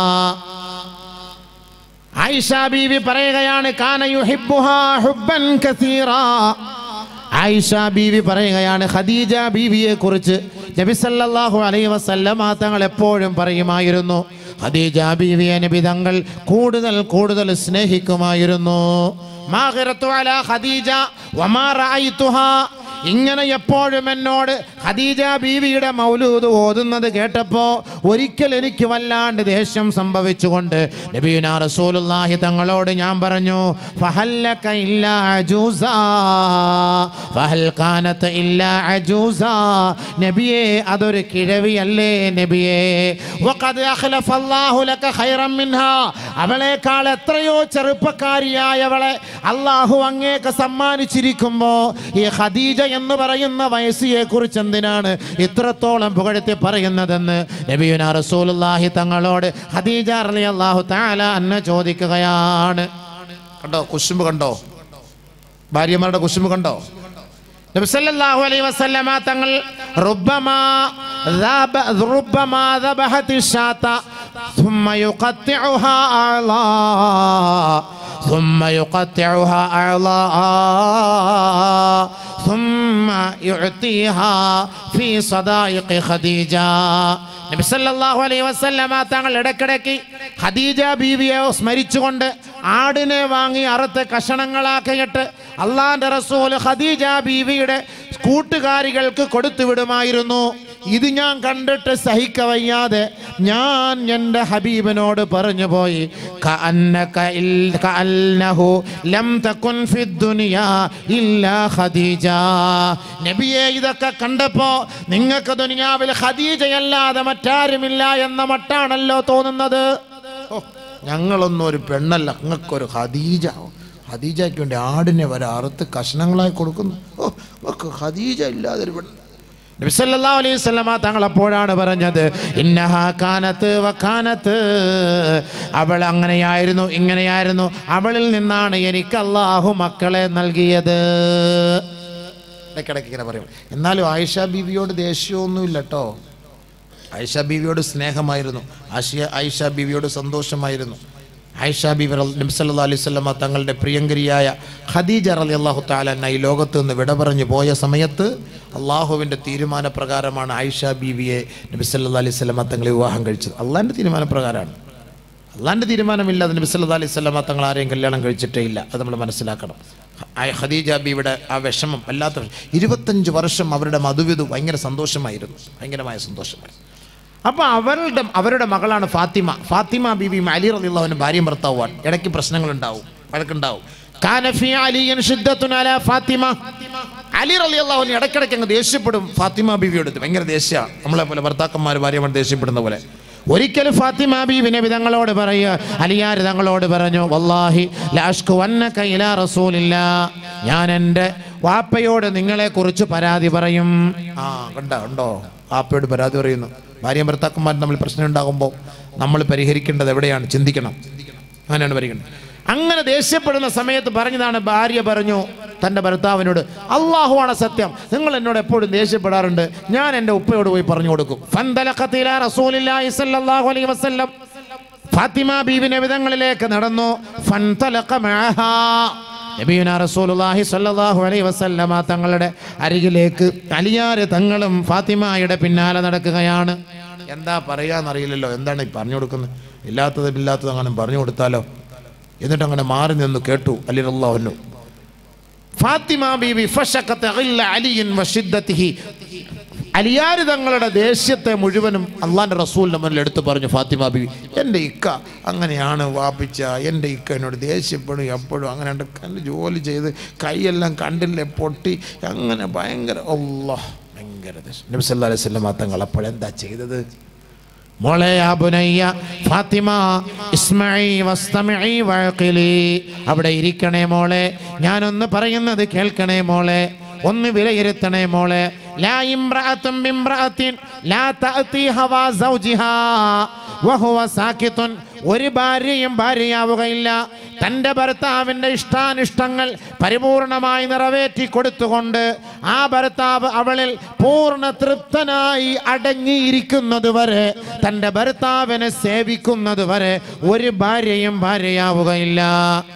ആയിഷ ബീവി പറയുകയാണ് കാന യുഹിബ്ബുഹാ ഹുബ്ബൻ കസീറാ ആയിഷ ബീവി പറയുകയാണ് ഖദീജ ബീവിയെ കുറിച്ച് നബി സല്ലല്ലാഹു അലൈഹി വസല്ലമ തങ്ങൾ എപ്പോഴും പറയുമായിരുന്നു ഖദീജ ബീവിയെ നബി തങ്ങൾ കൂടുതൽ കൂടുതൽ സ്നേഹിക്കുമായിരുന്നു മാഹിറത്തു അലാ ഖദീജ വമാ റഅയ്തുഹാ ഇങ്ങനെ എപ്പോഴും എന്നോട് ഖദീജ ബീവിയുടെ മൗലൂദ് ഓതുന്നത് കേട്ടപ്പോ ഒരിക്കൽ എനിക്ക് വല്ലാണ്ട് ദേഷ്യം സംഭവിച്ചുകൊണ്ട് നബിയുന റസൂലുള്ളാഹി തങ്ങളോട് ഞാൻ പറഞ്ഞു ഫഹല്ലക ഇല്ലാ അജൂസാ ഫഹൽ കാനത്ത് ഇല്ലാ അജൂസാ നബിയേ അതൊരു കിഴവിയല്ലേ നബിയേ വഖദ് അഖ്ലഫ അല്ലാഹു ലക ഖൈറൻ മിൻഹാ അവളേക്കാൾ എത്രയോ ചെറുപ്പക്കാരിയായവളെ അള്ളാഹു അങ്ങേക്ക് സമ്മാനിച്ചിരിക്കുമ്പോ ഈ ഖദീജ എന്ന് പറയുന്ന വയസ്സിയെ കുറിച്ച് എന്തിനാണ് ഇത്രത്തോളം പുകഴ്ത്തി പറയുന്നതെന്ന് നബിയുന റസൂലുള്ളാഹി തങ്ങളോട് ഖദീജ റളിയല്ലാഹു തആല അന്ന ചോദിക്കുകയാണ് കണ്ടോ കുശുമ്പ് കണ്ടോ ഭാര്യമാരുടെ കുശുമ്പ് കണ്ടോ നബി സല്ലല്ലാഹു അലൈഹി വസല്ലമ തങ്ങൾ റുബ്ബമാ ذاب ربما ذبحت الشاة ثم يقطعها أعضاء ثم يقطعها أعضاء ثم يعطيها في صدائق خديجة നബി സല്ലല്ലാഹു അലൈഹി വസല്ലമ തങ്ങൾ ഇടയ്ക്കിടയ്ക്ക് ഖദീജ ബീവിയെ സ്മരിച്ചുകൊണ്ട് ആടിനെ വാങ്ങി അറുത്ത് കഷണങ്ങളാക്കിയിട്ട് അള്ളാന്റെ റസൂൽ ഖദീജ ബീവിയുടെ കൂട്ടുകാരികൾക്ക് കൊടുത്തു വിടുമായിരുന്നു ഇത് ഞാൻ കണ്ടിട്ട് സഹിക്കവയ്യാതെ ഞാൻ എൻ്റെ ഹബീബിനോട് പറഞ്ഞു പോയി കഅന്നക ഇൽ- കഅന്നഹു ലം തകുൻ ഫിദ്ദുനിയാ ഇല്ലാ ഖദീജ നബിയെ ഇതൊക്കെ കണ്ടപ്പോ നിങ്ങൾക്ക് ദുനിയാവിൽ ഖദീജയല്ലാതെ മറ്റാരുമില്ല എന്ന മട്ടാണല്ലോ തോന്നുന്നത് ഓ, ഞങ്ങളൊന്നും ഒരു പെണ്ണല്ല നിങ്ങൾക്കൊരു ഖദീജ ഖദീജയ്ക്ക് വേണ്ടി ആടിനെ വരെ അറുത്ത് കഷ്ണങ്ങളായി കൊടുക്കുന്നു ഓ ഒക്കെ ഖദീജ ഇല്ലാതെ ഒരു പെണ്ണ് നബി സല്ലല്ലാഹു അലൈഹി വസല്ലമ തങ്ങൾ അപ്പോഴാണ് പറഞ്ഞത് ഇന്നഹാ കാനത്ത് വക്കാനത്ത് അവൾ അങ്ങനെയായിരുന്നു ഇങ്ങനെയായിരുന്നു അവളിൽ നിന്നാണ് എനിക്ക് അള്ളാഹു മക്കളെ നൽകിയത് ഇടയ്ക്കിടയ്ക്ക് ഇങ്ങനെ പറയും എന്നാലും ആയിഷ ബീവിയോട് ദേഷ്യമൊന്നുമില്ല കേട്ടോ ആയിഷ ബീവിയോട് സ്നേഹമായിരുന്നു ആഷിയ ആയിഷ ബീവിയോട് സന്തോഷമായിരുന്നു ആയിഷ ബീവി നബി സല്ലല്ലാഹു അലൈഹി വസല്ലമ തങ്ങളുടെ പ്രിയങ്കരിയായ ഖദീജ റളിയല്ലാഹു തആല അൻഹ ഈ ലോകത്ത് നിന്ന് വിട പറഞ്ഞു പോയ സമയത്ത് അള്ളാഹുവിൻ്റെ തീരുമാനപ്രകാരമാണ് ആയിഷ ബീവിയെ നബി സല്ലല്ലാഹു അലൈഹി വസല്ലമ തങ്ങളെ വിവാഹം കഴിച്ചത് അള്ളാഹിൻ്റെ തീരുമാനപ്രകാരമാണ് അള്ളാഹിൻ്റെ തീരുമാനമില്ലാതെ നബി സല്ലല്ലാഹു അലൈഹി വസല്ലമ തങ്ങൾ ആരെയും കല്യാണം കഴിച്ചിട്ടേ ഇല്ല അത് നമ്മൾ മനസ്സിലാക്കണം ആ ഖദീജ ബീവിയുടെ ആ വിഷമം വല്ലാത്ത വിഷമം. ഇരുപത്തഞ്ച് വർഷം അവരുടെ മധുവിധു ഭയങ്കര സന്തോഷമായിരുന്നു ഭയങ്കരമായ സന്തോഷമായിരുന്നു അപ്പോൾ അവരുടെ അവരുടെ മകളാണ് ഫാത്തിമ ഫാത്തിമ ബീവിയും അലി റളിയല്ലാഹുവിന് ഭാര്യയും ഭർത്താവുമാണ് ഇടയ്ക്ക് പ്രശ്നങ്ങളുണ്ടാവും വഴക്കുണ്ടാവും കാനഫി അലിയൻ ഷിദ്ദത്തുൻ അലാ ഫാത്തിമ അലി റളിയല്ലാഹുവിന് ഇടയ്ക്കിടയ്ക്ക് അങ്ങ് ദേഷ്യപ്പെടും ഫാത്തിമ ബീവിയോട് ഭയങ്കര ദേഷ്യമാണ് നമ്മളെ പോലെ ഭർത്താക്കന്മാർ ഭാര്യമാർ ദേഷ്യപ്പെടുന്ന പോലെ ഒരിക്കലും ഫാത്തിമ ബീവി നബി തങ്ങളോട് പറയുക അലിയാർ തങ്ങളോട് പറഞ്ഞു വല്ലാഹി ലാഷ്കു വന്നക ഇലാ റസൂലില്ല ഞാൻ എൻ്റെ വാപ്പയോട് നിങ്ങളെ കുറിച്ച് പരാതി പറയും ആ കണ്ടോ ഉണ്ടോ വാപ്പയോട് പരാതി പറയുന്നു ഭാര്യയും ഭർത്താക്കന്മാരും തമ്മിൽ പ്രശ്നം ഉണ്ടാകുമ്പോൾ നമ്മൾ പരിഹരിക്കേണ്ടത് എവിടെയാണ് ചിന്തിക്കണം അങ്ങനെയാണ് പരിഹരിക്കേണ്ടത് അങ്ങനെ ദേഷ്യപ്പെടുന്ന സമയത്ത് പറഞ്ഞതാണ് ഭാര്യ പറഞ്ഞു തൻ്റെ ഭർത്താവിനോട് അള്ളാഹുവാണ് സത്യം നിങ്ങൾ എന്നോട് എപ്പോഴും ദേഷ്യപ്പെടാറുണ്ട് ഞാൻ എൻ്റെ ഉപ്പയോട് പോയി പറഞ്ഞു കൊടുക്കും ഫന്തലഖത്ത് ഇലാ റസൂലില്ലാഹി സ്വല്ലല്ലാഹു അലൈഹി വസല്ലം ഫാത്തിമ ബീവിന്റെ വിധങ്ങളിലേക്ക് നടന്നു ഫൻതലഖ മഅഹാ നബിയുന റസൂലുള്ളാഹി സ്വല്ലല്ലാഹു അലൈഹി വസല്ലമ തങ്ങളുടെ അരികിലേക്ക് അലിയാര് തങ്ങളും ഫാത്തിമയുടെ പിന്നാലെ നടക്കുകയാണ് എന്താ പറയാന്നറിയില്ലല്ലോ എന്താണ് ഈ പറഞ്ഞു കൊടുക്കുന്നത് ഇല്ലാത്തതും ഇല്ലാത്തതും അങ്ങനെ പറഞ്ഞു കൊടുത്താലോ എന്നിട്ട് അങ്ങനെ മാറി നിന്ന് കേട്ടു അലി അള്ളാഹുന്നു ഫാത്തിമ ബീവി ഫശഖത്ത് ഗില്ല അലിയിൻ വശിദ്ദതിഹി അലിയാര് തങ്ങളുടെ ദേഷ്യത്തെ മുഴുവനും അള്ളാന്റെ റസൂലിന്റെ മുന്നിൽ എടുത്തു പറഞ്ഞു ഫാത്തിമ ബീവി എൻ്റെ ഇക്ക അങ്ങനെയാണ് വാപ്പിച്ച എൻ്റെ ഇക്ക എന്നോട് ദേഷ്യപ്പെടും എപ്പോഴും അങ്ങനെ ഉണ്ട് കണ്ട് ജോലി ചെയ്ത് കൈയെല്ലാം കണ്ടില്ലേ പൊട്ടി അങ്ങനെ ഭയങ്കര അല്ലാ ഭയങ്കര ദേഷ്യം നബി സല്ലല്ലാഹു അലൈഹി വസല്ലം തങ്ങൾ അപ്പോഴെന്താ ചെയ്തത് മോളെ ആ ബുനയ്യ ഫാത്തിമ ഇസ്മഈ വസ്തമിഈ വഅഖിലി അവിടെ ഇരിക്കണേ മോളെ ഞാനൊന്ന് പറയുന്നത് കേൾക്കണേ മോളെ ഒന്ന് വിലയിരുത്തണേ മോളെ ലാ ഇംറഅത്തും ബിംറഅത്തിൻ ലാ തഅതി ഹവാ സൗജിഹാ വഹുവ സാകിത്തുൻ ഒരു ഭാര്യയും ഭാര്യയാവുകയില്ല തൻ്റെ ഭർത്താവിൻ്റെ ഇഷ്ടാനിഷ്ടങ്ങൾ പരിപൂർണമായി നിറവേറ്റി കൊടുത്തുകൊണ്ട് ആ ഭർത്താവ് അവളിൽ പൂർണ്ണ തൃപ്തനായി അടങ്ങിയിരിക്കുന്നതുവരെ തൻ്റെ ഭർത്താവിനെ സേവിക്കുന്നതുവരെ ഒരു ഭാര്യയും ഭാര്യയാവുകയില്ല